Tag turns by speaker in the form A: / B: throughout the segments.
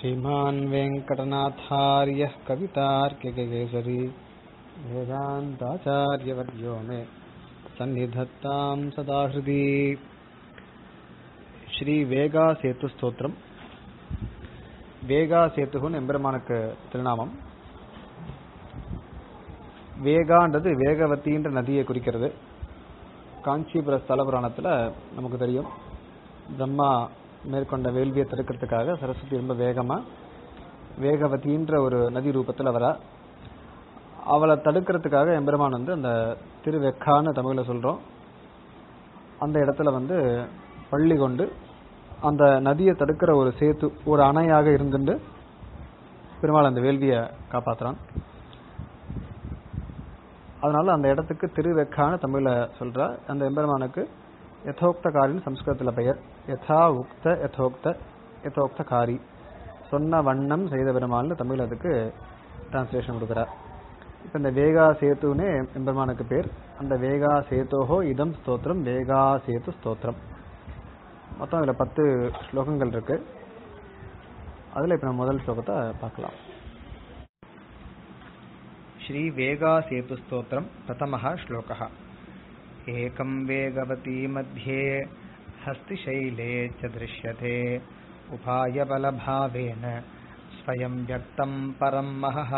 A: श्रीमान् वेङ्कटनाथार्यः कवितार्किककेसरी वेदान्ताचार्यवर्यो मे सन्निधत्तां सदा हृदि ஸ்ரீ வேகா சேத்து ஸ்தோத்திரம் வேகா சேத்துகுன்னு எம்பெருமானுக்கு திருநாமம் வேகான்றது வேகவத்தின்ற நதியை குறிக்கிறது காஞ்சிபுர ஸ்தல புராணத்தில் நமக்கு தெரியும் பிரம்மா மேற்கொண்ட வேள்வியை தடுக்கிறதுக்காக சரஸ்வதி ரொம்ப வேகமாக வேகவதின்ற ஒரு நதி ரூபத்தில் வரா அவளை தடுக்கிறதுக்காக எம்பெருமான் வந்து அந்த திருவெக்கான்னு தமிழில் சொல்கிறோம் அந்த இடத்துல வந்து பள்ளி கொண்டு அந்த நதியை தடுக்கிற ஒரு சேத்து ஒரு அணையாக இருந்துட்டு பெருமாள் அந்த வேள்வியை காப்பாத்துறான் அதனால அந்த இடத்துக்கு திருவெக்கான்னு தமிழ்ல சொல்றா அந்த எம்பெருமானுக்கு யதோக்தகாரின்னு சம்ஸ்கிருதத்துல பெயர் யதா உக்த யதோக்த யதோக்த காரி சொன்ன வண்ணம் செய்த பெருமாள்னு தமிழ் அதுக்கு டிரான்ஸ்லேஷன் கொடுக்குறார் இப்போ இந்த வேகா சேத்துன்னு எம்பெருமானுக்கு பேர் அந்த வேகா சேத்தோஹோ இதம் ஸ்தோத்திரம் வேகா சேத்து ஸ்தோத்திரம் மொத்தம் இதில் பத்து ஸ்லோகங்கள் இருக்கு அதில் இப்போ நம்ம முதல் ஸ்லோகத்தை பார்க்கலாம் ஸ்ரீ வேகா சேது ஸ்தோத்திரம் பிரதமः श्लोकः एकं वेगवती मध्ये हस्तिशैले च दृश्यते उपायबलभावेन स्वयं व्यक्तं परं महः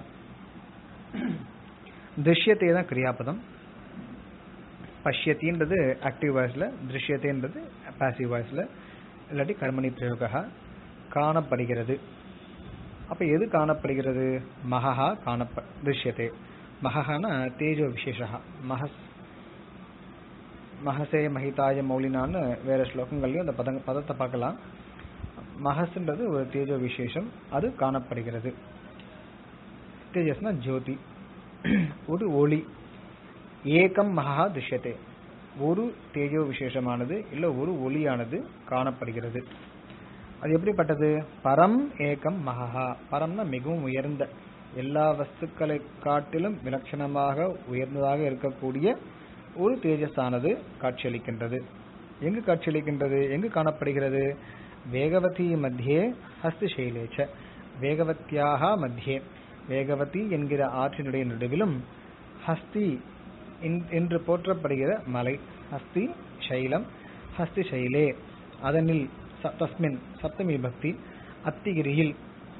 A: திருஷ்யத்தே தான் கிரியாபதம் பஷ்யத்தின்றது ஆக்டிவ் வாய்ஸில் திருஷ்யத்தேன்றது பாசிவ் வாய்ஸில் இல்லாட்டி கர்மணி பிரயோகா காணப்படுகிறது அப்போ எது காணப்படுகிறது மகா காணப்ப திருஷ்யத்தே மகனா தேஜோ விசேஷா மகஸ் மகசே மகிதாய மௌலினான்னு வேற ஸ்லோகங்கள்லையும் அந்த பதங்க பதத்தை பார்க்கலாம் மகஸ்ன்றது ஒரு தேஜோ விசேஷம் அது காணப்படுகிறது தேஜஸ்னா ஜோதி ஒரு ஒளி ஏகம் மகா திருஷ்யத்தே ஒரு தேஜோ விசேஷமானது இல்ல ஒரு ஒளியானது காணப்படுகிறது அது எப்படிப்பட்டது பரம் ஏகம் மகா பரம்னா மிகவும் உயர்ந்த எல்லா வஸ்துக்களை காட்டிலும் விலட்சணமாக உயர்ந்ததாக இருக்கக்கூடிய ஒரு தேஜஸானது காட்சியளிக்கின்றது எங்கு காட்சியளிக்கின்றது எங்கு காணப்படுகிறது வேகவதி மத்தியே ஹஸ்திசைலேச்ச வேகவத்தியாக மத்தியே வேகவதி என்கிற ஆற்றினுடைய நடுவிலும் ஹஸ்தி என்று போற்றப்படுகிற மலை ஹஸ்தி சைலம் ஹஸ்தி சைலே அதனில் தஸ்மின் சப்தமி பக்தி அத்திகிரியில்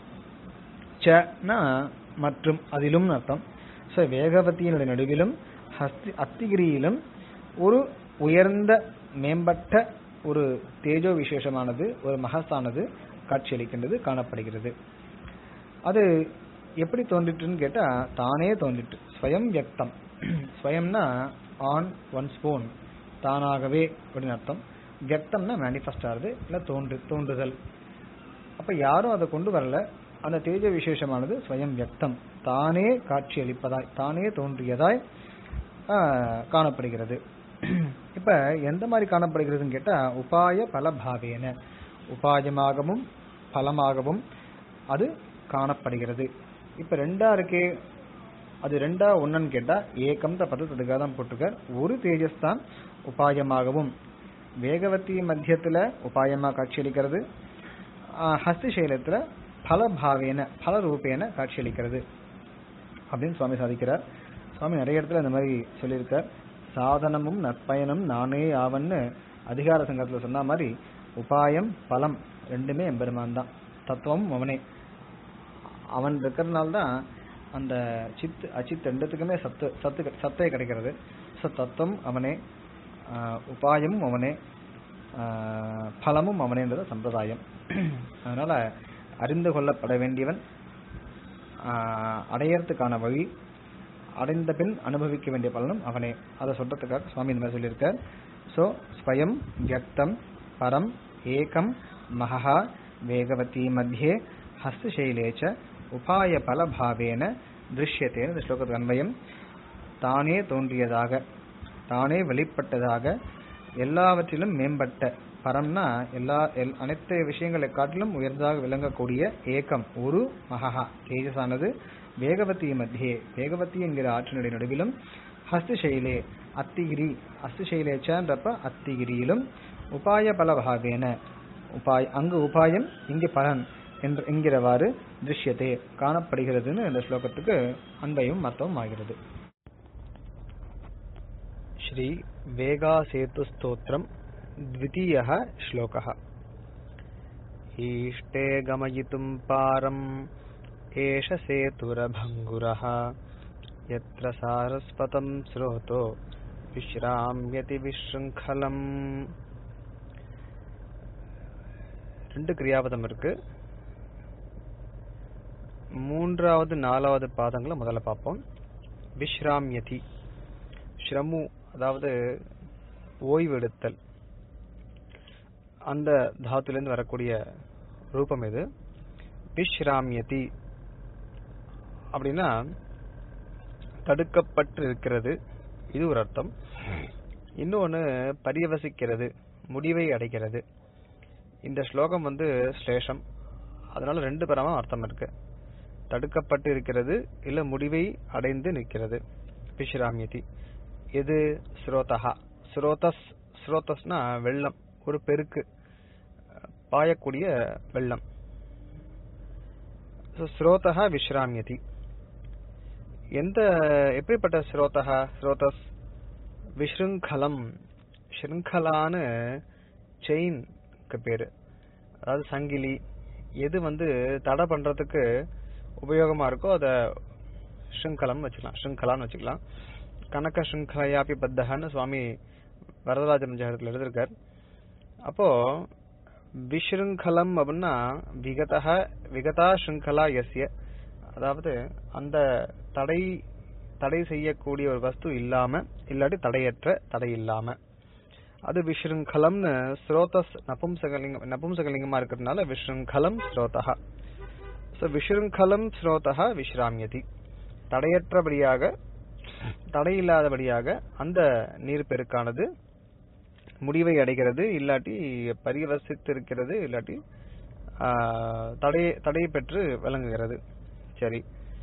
A: சனா மற்றும் அதிலும் அர்த்தம் ஸோ வேகவதியினுடைய நடுவிலும் ஹஸ்தி அத்திகிரியிலும் ஒரு உயர்ந்த மேம்பட்ட ஒரு தேஜோ விசேஷமானது ஒரு மகசானது காட்சியளிக்கின்றது காணப்படுகிறது அது எப்படி தோன்றிட்டுன்னு கேட்டா தானே தோன்றிட்டு ஸ்வயம் வியக்தம் ஸ்வயம்னா ஆன் ஒன் ஸ்போன் தானாகவே அப்படின்னு அர்த்தம் வியக்தம்னா மேனிஃபெஸ்ட் ஆகுது இல்லை தோன்று தோன்றுதல் அப்ப யாரும் அதை கொண்டு வரல அந்த தேஜ விசேஷமானது ஸ்வயம் வியக்தம் தானே காட்சி அளிப்பதாய் தானே தோன்றியதாய் காணப்படுகிறது இப்ப எந்த மாதிரி காணப்படுகிறதுன்னு கேட்டா உபாய பலபாவேன உபாயமாகவும் பலமாகவும் அது காணப்படுகிறது இப்ப ரெண்டா இருக்கே அது ரெண்டா ஒன்னு கேட்டா ஏகம் பதத்துக்காக தான் போட்டிருக்கார் ஒரு தேஜஸ் தான் உபாயமாகவும் வேகவதி மத்தியத்துல உபாயமா காட்சியளிக்கிறது ஹஸ்திசைலத்துல பலபாவேன பல ரூபேன காட்சியளிக்கிறது அப்படின்னு சுவாமி சாதிக்கிறார் சுவாமி நிறைய இடத்துல இந்த மாதிரி சொல்லியிருக்கார் சாதனமும் நற்பயனும் நானே ஆவன்னு அதிகார சங்கத்துல சொன்ன மாதிரி உபாயம் பலம் ரெண்டுமே எம்பெருமான் தான் தத்துவம் அவனே அவன் இருக்கிறதுனால தான் அந்த சித் அச்சித் ரெண்டுத்துக்குமே சத்து சத்து சத்தே கிடைக்கிறது ஸோ தத்துவம் அவனே உபாயமும் அவனே பலமும் அவனேன்றது சம்பிரதாயம் அதனால அறிந்து கொள்ளப்பட வேண்டியவன் அடையறதுக்கான வழி அடைந்த பின் அனுபவிக்க வேண்டிய பலனும் அவனே அதை சொல்றதுக்காக சுவாமி இந்த மாதிரி சொல்லியிருக்கார் ஸோ ஸ்வயம் வியக்தம் பரம் ஏகம் மகா வேகவதி மத்தியே ஹஸ்தசைலேச்ச உபாய பலபாவேன திருஷ்யத்தேன்னு இந்த ஸ்லோகத்துக்கு அன்வயம் தானே தோன்றியதாக தானே வெளிப்பட்டதாக எல்லாவற்றிலும் மேம்பட்ட பரம்னா எல்லா அனைத்து விஷயங்களை காட்டிலும் உயர்ந்ததாக விளங்கக்கூடிய ஏகம் ஒரு மகா தேஜஸானது வேகவதி மத்தியே வேகவதி என்கிற ஆற்றினுடைய நடுவிலும் ஹஸ்திசைலே அத்திகிரி ஹஸ்திசைலேச்சன்றப்ப அத்திகிரியிலும் உபாய பலபாவேன உபாய் அங்கு உபாயம் இங்கு பலன் என்று என்கிறவாறு திருஷ்யத்தே காணப்படுகிறதுன்னு இந்த ஸ்லோகத்துக்கு அன்பையும் மத்தமும் ஆகிறது ஸ்ரீ வேகா சேது ஸ்தோத்திரம் द्वितीयः श्लोकः ईष्टे गमयितुं पारम् एष सेतुरभङ्गुरः यत्र सारस्वतं स्रोतो விஸ்ராம்யதி விஷ்ருங்கலம் ரெண்டு கிரியாபதம் இருக்கு மூன்றாவது நாலாவது பாதங்களை முதல்ல பார்ப்போம் விஸ்ராம்யதி ஸ்ரமு அதாவது ஓய்வெடுத்தல் அந்த தாத்துலேருந்து வரக்கூடிய ரூபம் இது விஸ்ராமியதி அப்படின்னா தடுக்கப்பட்டு இருக்கிறது இது ஒரு அர்த்தம் இன்னொன்னு பரியவசிக்கிறது முடிவை அடைகிறது இந்த ஸ்லோகம் வந்து ஸ்லேஷம் அதனால ரெண்டு பரமா அர்த்தம் இருக்கு தடுக்கப்பட்டு இருக்கிறது இல்ல முடிவை அடைந்து நிற்கிறது விஸ்ராமியதி எது ஸ்ரோதஹா ஸ்ரோதஸ் ஸ்ரோதஸ்னா வெள்ளம் ஒரு பெருக்கு பாயக்கூடிய வெள்ளம் ஸ்ரோதா விஸ்ராமியதி எந்த எப்படிப்பட்ட ஸ்ரோதா ஸ்ரோதஸ் விஷ்ருங்கலம் ஷ்ருங்கலான்னு செயின்க்கு பேரு அதாவது சங்கிலி எது வந்து தடை பண்றதுக்கு உபயோகமா இருக்கோ அத ஷ்ருங்கலம் வச்சுக்கலாம் ஷ்ருங்கலான்னு வச்சுக்கலாம் கனக ஷ்ருங்கலையாப்பி பத்தகன்னு சுவாமி வரதராஜ பஞ்சாயத்துல எழுதியிருக்கார் அப்போ விஷ்ருங்கலம் அப்படின்னா விகதக விகதா ஷ்ருங்கலா எஸ்ய அதாவது அந்த தடை தடை செய்யக்கூடிய ஒரு வஸ்து இல்லாம இல்லாட்டி தடையற்ற தடை இல்லாம அது விஷ்ருங்கலம்னு ஸ்ரோதஸ் நபும்சகலிங்கம் நபும்சகலிங்கமா இருக்கிறதுனால விஷ்ருங்கலம் ஸ்ரோதா ஸோ விஷ்ருங்கலம் ஸ்ரோதா விஸ்ராமியதி தடையற்றபடியாக தடையில்லாதபடியாக அந்த நீர் பெருக்கானது முடிவை அடைகிறது இல்லாட்டி பரிவசித்திருக்கிறது இல்லாட்டி தடை தடை பெற்று விளங்குகிறது சரி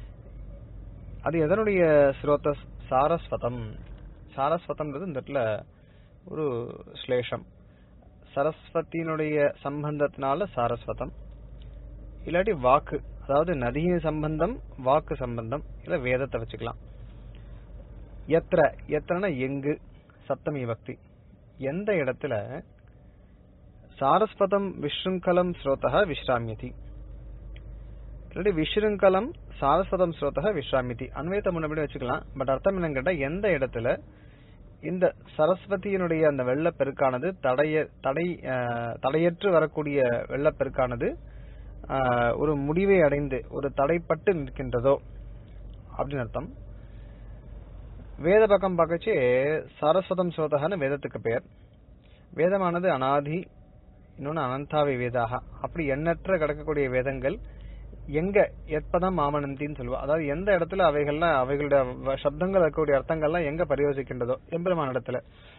A: அது எதனுடைய ஸ்ரோத சாரஸ்வதம் சாரஸ்வதம்ன்றது இந்த இடத்துல ஒரு ஸ்லேஷம் சரஸ்வதியினுடைய சம்பந்தத்தினால சாரஸ்வதம் இல்லாட்டி வாக்கு அதாவது நதியின் சம்பந்தம் வாக்கு சம்பந்தம் இல்ல வேதத்தை வச்சுக்கலாம் எத்திர எத்திரனா எங்கு சப்தமி பக்தி எந்த இடத்துல சாரஸ்வதம் விஷ்ருங்கலம் ஸ்ரோதா விஸ்ராமியதி இல்லாட்டி விஷ்ருங்கலம் சாரஸ்வதம் ஸ்ரோதா விஸ்ராமிதி அன்வயத்தை முன்னாடி வச்சுக்கலாம் பட் அர்த்தம் என்னன்னு கேட்டா எந்த இடத்துல இந்த சரஸ்வதியினுடைய அந்த வெள்ளப்பெருக்கானது தடைய தடை தடையற்று வரக்கூடிய வெள்ளப்பெருக்கானது ஒரு முடிவை அடைந்து ஒரு தடைப்பட்டு நிற்கின்றதோ அப்படின்னு அர்த்தம் வேத பக்கம் பார்க்கச்சு சரஸ்வதம் ஸ்ரோதகன்னு வேதத்துக்கு பெயர் வேதமானது அனாதி இன்னொன்னு அனந்தாவை வேதாக அப்படி எண்ணற்ற கிடக்கக்கூடிய வேதங்கள் எங்க எப்பதான் மாமனந்தின்னு சொல்லுவா அதாவது எந்த இடத்துல அவைகள்லாம் அவைகளுடைய சப்தங்கள் இருக்கக்கூடிய அர்த்தங்கள்லாம் எங்க பரியோசிக்கின்றதோ எம்பெருமான இடத்துல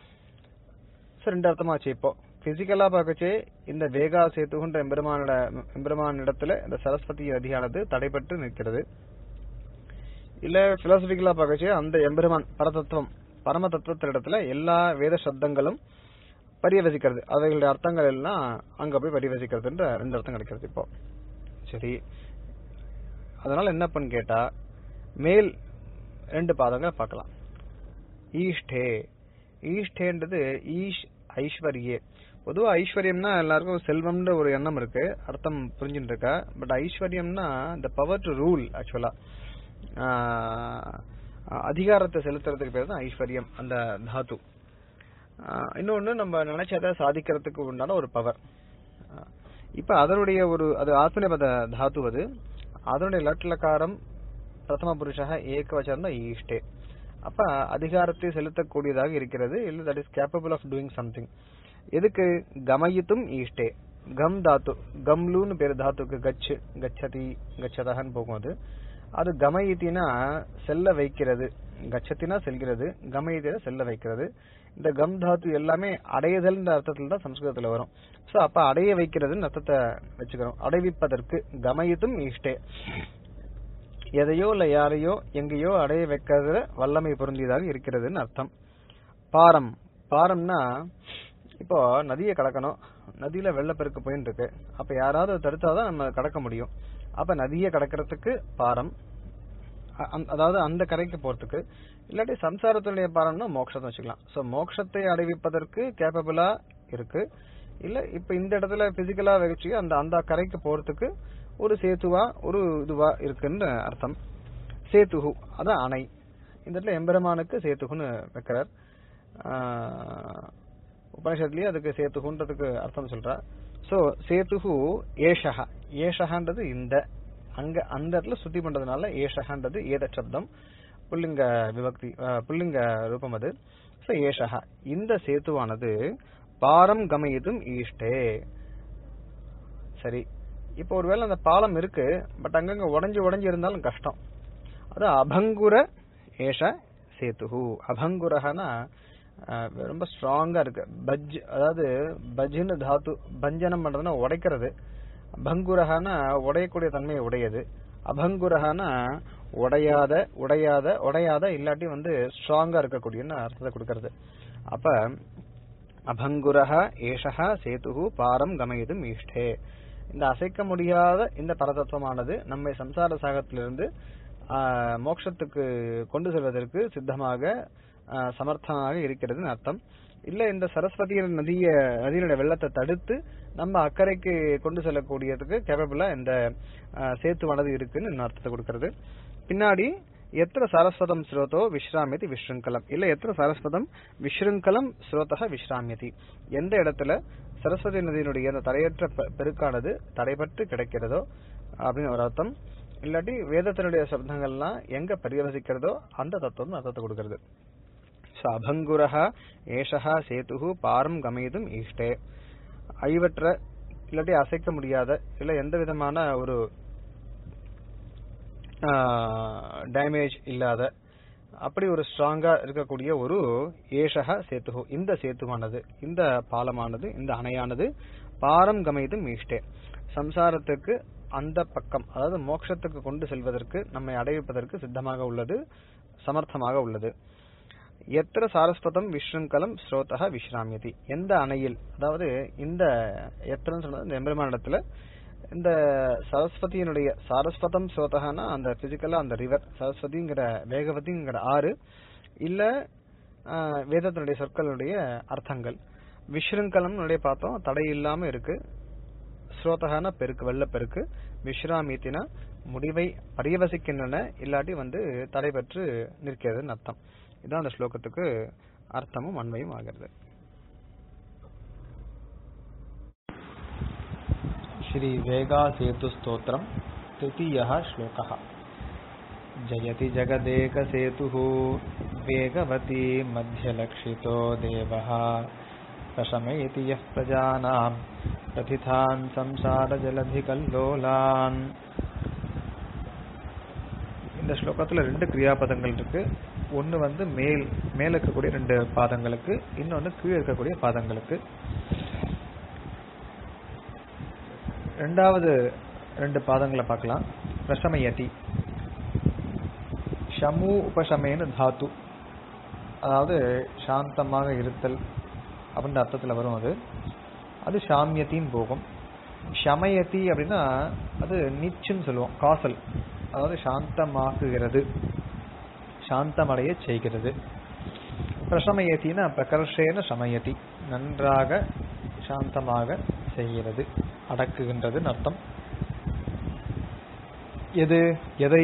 A: சோ ரெண்டு அர்த்தமாச்சு இப்போ பிசிக்கலா பார்க்கச்சே இந்த வேகா சேத்துகுன்ற எம்பெருமானோட எம்பெருமான இடத்துல இந்த சரஸ்வதி நதியானது தடைபட்டு நிற்கிறது இல்ல பிலாசபிக்கலா பார்க்கச்சே அந்த எம்பெருமான் பரதத்துவம் பரம தத்துவத்திடத்துல எல்லா வேத சப்தங்களும் பரியவசிக்கிறது அவைகளுடைய அர்த்தங்கள் எல்லாம் அங்க போய் பரிவசிக்கிறதுன்ற ரெண்டு அர்த்தம் கிடைக்கிறது இப்போ சரி அதனால என்ன பண்ணு கேட்டா மேல் ரெண்டு பாதங்களை பார்க்கலாம் ஈஷ்டே ஈஷ்டேன்றது ஈஷ் ஐஸ்வர்யே பொதுவா ஐஸ்வர்யம்னா எல்லாருக்கும் செல்வம்ன்ற ஒரு எண்ணம் இருக்கு அர்த்தம் புரிஞ்சுட்டு இருக்கா பட் ஐஸ்வர்யம்னா இந்த பவர் டு ரூல் ஆக்சுவலா அதிகாரத்தை செலுத்துறதுக்கு பேர் தான் ஐஸ்வர்யம் அந்த தாத்து இன்னொன்னு நம்ம நினைச்சதை சாதிக்கிறதுக்கு உண்டான ஒரு பவர் இப்ப அதனுடைய ஒரு அது ஆத்மநேபத தாத்து அது அதனுடைய லட்லக்காரம் பிரதம புருஷக ஏகவச்சனம் தான் ஈஷ்டே அப்ப அதிகாரத்தை செலுத்தக்கூடியதாக இருக்கிறது இல்ல that is capable of doing something எதுக்கு கமயித்தும் ஈஷ்டே கம் தாத்து கம்லூன்னு பேரு தாத்துக்கு கச்சு கச்சதி கச்சதகன்னு போகும் அது அது கமயித்தினா செல்ல வைக்கிறது கச்சத்தினா செல்கிறது கமயித்தினா செல்ல வைக்கிறது இந்த கம் தாத்து எல்லாமே அடையுதல்ன்ற அர்த்தத்துல தான் சம்ஸ்கிருதத்துல வரும் சோ அப்ப அடைய வைக்கிறதுன்னு அர்த்தத்தை வச்சுக்கிறோம் அடைவிப்பதற்கு கமயித்தும் ஈஷ்டே எதையோ இல்ல யாரையோ எங்கேயோ அடைய வைக்கிறதுல வல்லமை பொருந்தியதாக இருக்கிறதுன்னு அர்த்தம் பாரம் பாரம்னா
B: இப்போ நதியை கடக்கணும் நதியில வெள்ளப்பெருக்கு போயின்னு இருக்கு அப்ப யாராவது தடுத்தாதான் நம்ம கடக்க முடியும் அப்ப நதியை கடக்கிறதுக்கு பாரம் அ- அந்த- அதாவது அந்த கரைக்கு போறதுக்கு இல்லாட்டி சம்சாரத்தினுடைய பாரம்னா மோட்சத்தை வச்சுக்கலாம் சோ மோட்சத்தை அடைவிப்பதற்கு கேப்பபிளா இருக்கு இல்ல இப்ப இந்த இடத்துல பிசிக்கலா வச்சு அந்த அந்த கரைக்கு போறதுக்கு ஒரு சேத்துவா ஒரு இதுவா இருக்குன்னு அர்த்தம் சேத்துகு அதான் அணை இந்த இடத்துல எம்பெருமானுக்கு சேத்துகுன்னு வைக்கிறார் ஆஹ் உபனிஷத்துலயே அதுக்கு சேத்துகுன்றதுக்கு அர்த்தம் சொல்றா சோ சேத்துகு ஏஷஹா ஏஷஹான்றது இந்த அங்க அந்த இடத்துல சுத்தி பண்றதுனால ஏஷஹான்றது ஏத சப்தம் புல்லிங்க விபக்தி அஹ், புல்லிங்க ரூபம் அது சோ ஏஷஹா இந்த சேத்துவானது பாரம் கமயிதும் ஈஷ்டே சரி இப்போ ஒருவேளை அந்த பாலம் இருக்கு பட் அங்கங்க உடைஞ்சு உடைஞ்சு இருந்தாலும் கஷ்டம் அது அபங்குர ஏஷ சேத்துஹு அபங்குரஹனா அஹ், ரொம்ப ஸ்ட்ராங்கா இருக்கு பஜ் அதாவது பஜ்னு தாத்து பஞ்சனம் பண்றதுன்னா உடைக்கிறது பங்குரஹானா உடையக்கூடிய தன்மையை உடையது அபங்குரஹானா உடையாத உடையாத உடையாத இல்லாட்டி வந்து ஸ்ட்ராங்கா இருக்கக்கூடியன்னு அர்த்தத்தை கொடுக்கறது அப்ப அபங்குரஹ ஏஷஹ சேதுஹு பாரம் கமயிதும் ஈஷ்டே இந்த அசைக்க முடியாத இந்த பரதத்துவமானது நம்மை சம்சார சாகத்திலிருந்து ஆஹ், மோட்சத்துக்கு கொண்டு செல்வதற்கு சித்தமாக ஆஹ், சமர்த்தமாக இருக்கிறதுன்னு அர்த்தம் இல்ல இந்த சரஸ்வதி நதிய நதியினுடைய வெள்ளத்தை தடுத்து நம்ம அக்கறைக்கு கொண்டு செல்லக்கூடியதுக்கு கேபபிளா இந்த ஆஹ், சேத்துவானது இருக்குன்னு இன்னும் அர்த்தத்தை கொடுக்கிறது பின்னாடி எத்திர சரஸ்வதம் ஸ்ரோதோ விஸ்ராமியதி விஸ்ருங்கலம் இல்ல எத்திர சரஸ்வதம் விஸ்ருங்கலம் ஸ்ரோதக விஸ்ராமியதி எந்த இடத்துல சரஸ்வதி நதியினுடைய அந்த தடையற்ற பெ- பெருக்கானது தடைபட்டு கிடைக்கிறதோ அப்படின்னு ஒரு அர்த்தம் இல்லாட்டி வேதத்தினுடைய சப்தங்கள்லாம் எங்க பரிவசிக்கிறதோ அந்த தத்துவம் அர்த்தத்தை கொடுக்கிறது சோ அபங்குரஹ ஏஷஹ சேதுஹு பாரம் கமயிதும் ஈஷ்டே ஐவற்ற இல்லாட்டி அசைக்க முடியாத இல்ல எந்த விதமான ஒரு டேமேஜ் இல்லாத அப்படி ஒரு ஸ்ட்ராங்கா இருக்கக்கூடிய ஒரு ஏஷக சேத்துகு இந்த சேத்துவானது இந்த பாலமானது இந்த அணையானது பாரம் கமைதும் மீஷ்டே சம்சாரத்துக்கு அந்த பக்கம் அதாவது மோட்சத்துக்கு கொண்டு செல்வதற்கு நம்மை அடைவிப்பதற்கு சித்தமாக உள்ளது சமர்த்தமாக உள்ளது எத்திர சாரஸ்வதம் விஸ்ருங்கலம் ஸ்ரோதக விஸ்ராமியதி எந்த அணையில் அதாவது இந்த எத்திரன்னு சொன்னது இந்த எம்பெருமானிடத்துல இந்த சரஸ்வதியினுடைய சாரஸ்வதம் ஸ்ரோதகனா அந்த பிசிக்கலா அந்த ரிவர் சரஸ்வதிங்கிற வேகவதிங்கிற ஆறு இல்ல ஆஹ், வேதத்தினுடைய சொற்களுடைய அர்த்தங்கள் விஸ்ருங்கலம் பார்த்தோம் தடை இல்லாம இருக்கு ஸ்ரோதகான பெருக்கு வெள்ளப்பெருக்கு விஸ்ராமித்தினா முடிவை பரியவசிக்கின்றன இல்லாட்டி வந்து தடைபெற்று நிற்கிறதுன்னு அர்த்தம் இதான் அந்த ஸ்லோகத்துக்கு அர்த்தமும் அண்மையும் ஆகிறது श्रीवेगासेतुस्तोत्रम् तृतीयः श्लोकः जयति जगदेकसेतुः वेगवती मध्यलक्षितो देवः प्रशमयति यः प्रजानाम् प्रथितान् संसारजलधिकल्लोलान् இந்த ஸ்லோகத்துல ரெண்டு கிரியாபதங்கள் இருக்கு ஒன்னு வந்து மேல் மேல இருக்கக்கூடிய ரெண்டு பாதங்களுக்கு இன்னொன்னு கீழே இருக்கக்கூடிய பாதங்களுக்கு ரெண்டாவது ரெண்டு பாதங்களை பார்க்கலாம் பிரசமயதி ஷமு உபசமேன்னு தாத்து அதாவது சாந்தமாக இருத்தல் அப்படின்ற அர்த்தத்துல வரும் அது அது ஷாமியத்தின்னு போகும் ஷமயதி அப்படின்னா அது நிச்சுன்னு சொல்லுவோம் காசல் அதாவது சாந்தமாக்குகிறது சாந்தமடைய செய்கிறது பிரசமயத்தின்னா பிரகர்ஷேன சமயதி நன்றாக சாந்தமாக செய்கிறது அடக்குகின்றதுன்னு அர்த்தம் எது எதை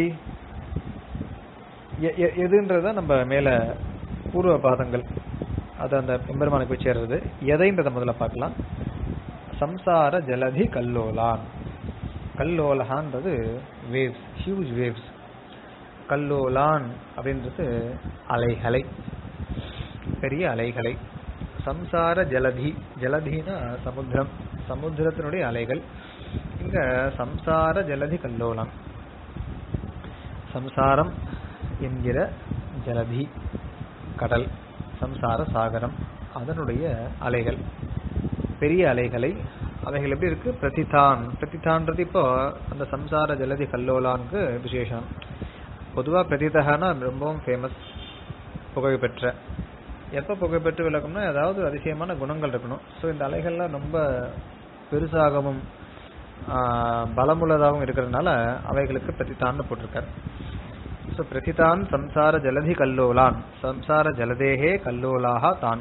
B: எ- எ- எதுன்றத நம்ம மேல பூர்வ பாதங்கள் அது அந்த எம்பெருமானுக்கு போய் சேர்றது எதைன்றத முதல்ல பார்க்கலாம் சம்சார ஜலதி கல்லோலான் கல்லோலகான்றது வேவ்ஸ் ஹியூஜ் வேவ்ஸ் கல்லோலான் அப்படின்றது அலைகளை பெரிய அலைகளை சம்சார ஜலதி ஜலதினா சமுத்திரம் சமுத்திரத்தினுடைய அலைகள் இங்க சம்சார ஜலதி கல்லோலம் சம்சாரம் என்கிற ஜலதி கடல் சம்சார சாகரம் அதனுடைய அலைகள் பெரிய அலைகளை அவைகள் எப்படி இருக்கு பிரதிதான் பிரதிதான்றது இப்போ அந்த சம்சார ஜலதி கல்லோலான்க்கு விசேஷம் பொதுவா பிரதிதகனா ரொம்பவும் ஃபேமஸ் புகழ் பெற்ற
A: எப்ப புகைப்பெற்று விளக்கம்னா ஏதாவது அதிசயமான குணங்கள் இருக்கணும் ஸோ இந்த அலைகள்லாம் ரொம்ப பெருசாகவும் ஆஹ், பலமுள்ளதாகவும் இருக்கிறதுனால அவைகளுக்கு பிரதித்தான்னு போட்டிருக்காரு ஸோ பிரதிதான் சம்சார ஜலதி கல்லோலான் சம்சார ஜலதேகே கல்லோலாக தான்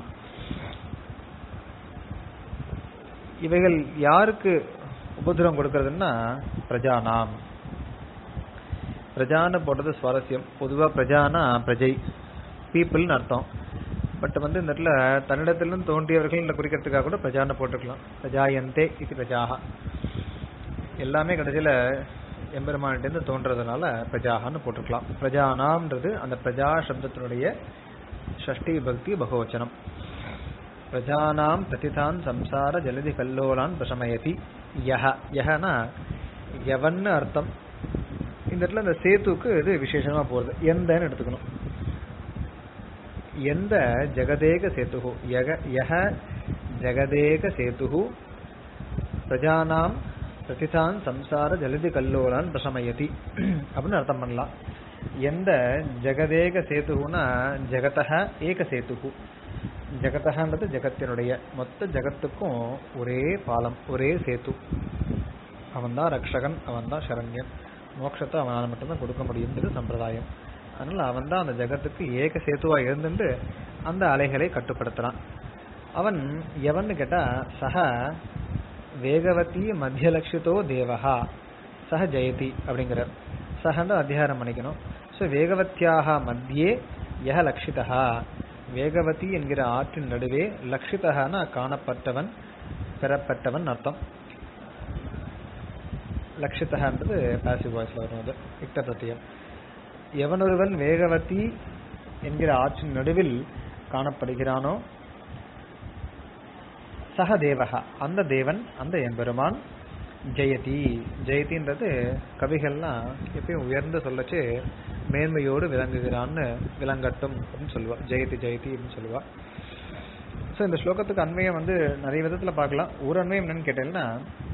A: இவைகள் யாருக்கு உபதிரவம் கொடுக்கறதுன்னா பிரஜானாம் பிரஜான்னு போட்டது சுவாரஸ்யம் பொதுவா பிரஜானா பிரஜை பீப்புள்னு அர்த்தம் பட் வந்து இந்த இடத்துல தன்னிடத்திலும் தோன்றியவர்கள் குறிக்கிறதுக்காக கூட பிரஜான்னு போட்டுக்கலாம் பிரஜாயந்தே இது பிரஜாகா எல்லாமே கடைசியில எம்பெருமானிட்டேருந்து தோன்றதுனால பிரஜாகான்னு போட்டுக்கலாம் பிரஜானாம்ன்றது அந்த பிரஜா சப்தத்தினுடைய ஷஷ்டி விபக்தி பகவச்சனம் பிரஜானாம் பிரதிதான் சம்சார ஜலதி கல்லோலான் பிரசமயதி யஹ யஹனா எவன்னு அர்த்தம் இந்த இடத்துல இந்த சேத்துக்கு இது விசேஷமா போறது எந்தன்னு எடுத்துக்கணும் எந்த ஜெகதேக சேத்துகு யக யஹ ஜெகதேக சேத்துகு பிரஜானாம் பிரதிதான் சம்சார ஜலதி கல்லோலான் பிரசமயதி அப்படின்னு அர்த்தம் பண்ணலாம் எந்த ஜெகதேக சேத்துகுனா ஜெகதக ஏக சேத்துகு ஜெகதகன்றது ஜெகத்தினுடைய மொத்த ஜெகத்துக்கும் ஒரே பாலம் ஒரே சேத்து அவன் தான் ரக்ஷகன் அவன் தான் சரண்யன் மோட்சத்தை அவனால் மட்டும்தான் கொடுக்க முடியும்ன்றது சம்பிரதாயம் அதனால அவன் தான் அந்த ஜெகத்துக்கு ஏக சேத்துவா இருந்துட்டு அந்த அலைகளை கட்டுப்படுத்துறான் அவன் எவன்னு கேட்டா சக வேகவதி மத்தியலட்சிதோ தேவஹா சக ஜெயதி அப்படிங்கிற சகன்னு அத்தியாரம் பண்ணிக்கணும் ஸோ வேகவத்தியாக மத்தியே யஹ லக்ஷிதா வேகவதி என்கிற ஆற்றின் நடுவே லக்ஷிதகனா காணப்பட்டவன் பெறப்பட்டவன் அர்த்தம் லக்ஷிதகன்றது பாசிவ் வாய்ஸ்ல வரும் அது இக்த பிரத்தியம் எவனொருவன் வேகவதி என்கிற ஆற்றின் நடுவில் காணப்படுகிறானோ சக தேவகா அந்த தேவன் அந்த எம்பெருமான் ஜெயதி ஜெயதின்றது கவிகள்லாம் எப்பயும் உயர்ந்து சொல்லச்சு மேன்மையோடு விளங்குகிறான்னு விளங்கட்டும் அப்படின்னு சொல்லுவா ஜெயதி ஜெயதி அப்படின்னு சொல்லுவா ஸோ இந்த ஸ்லோகத்துக்கு அண்மையம் வந்து நிறைய விதத்துல பார்க்கலாம் ஒரு அண்மையம் என்னன்னு கேட்டீங்கன்னா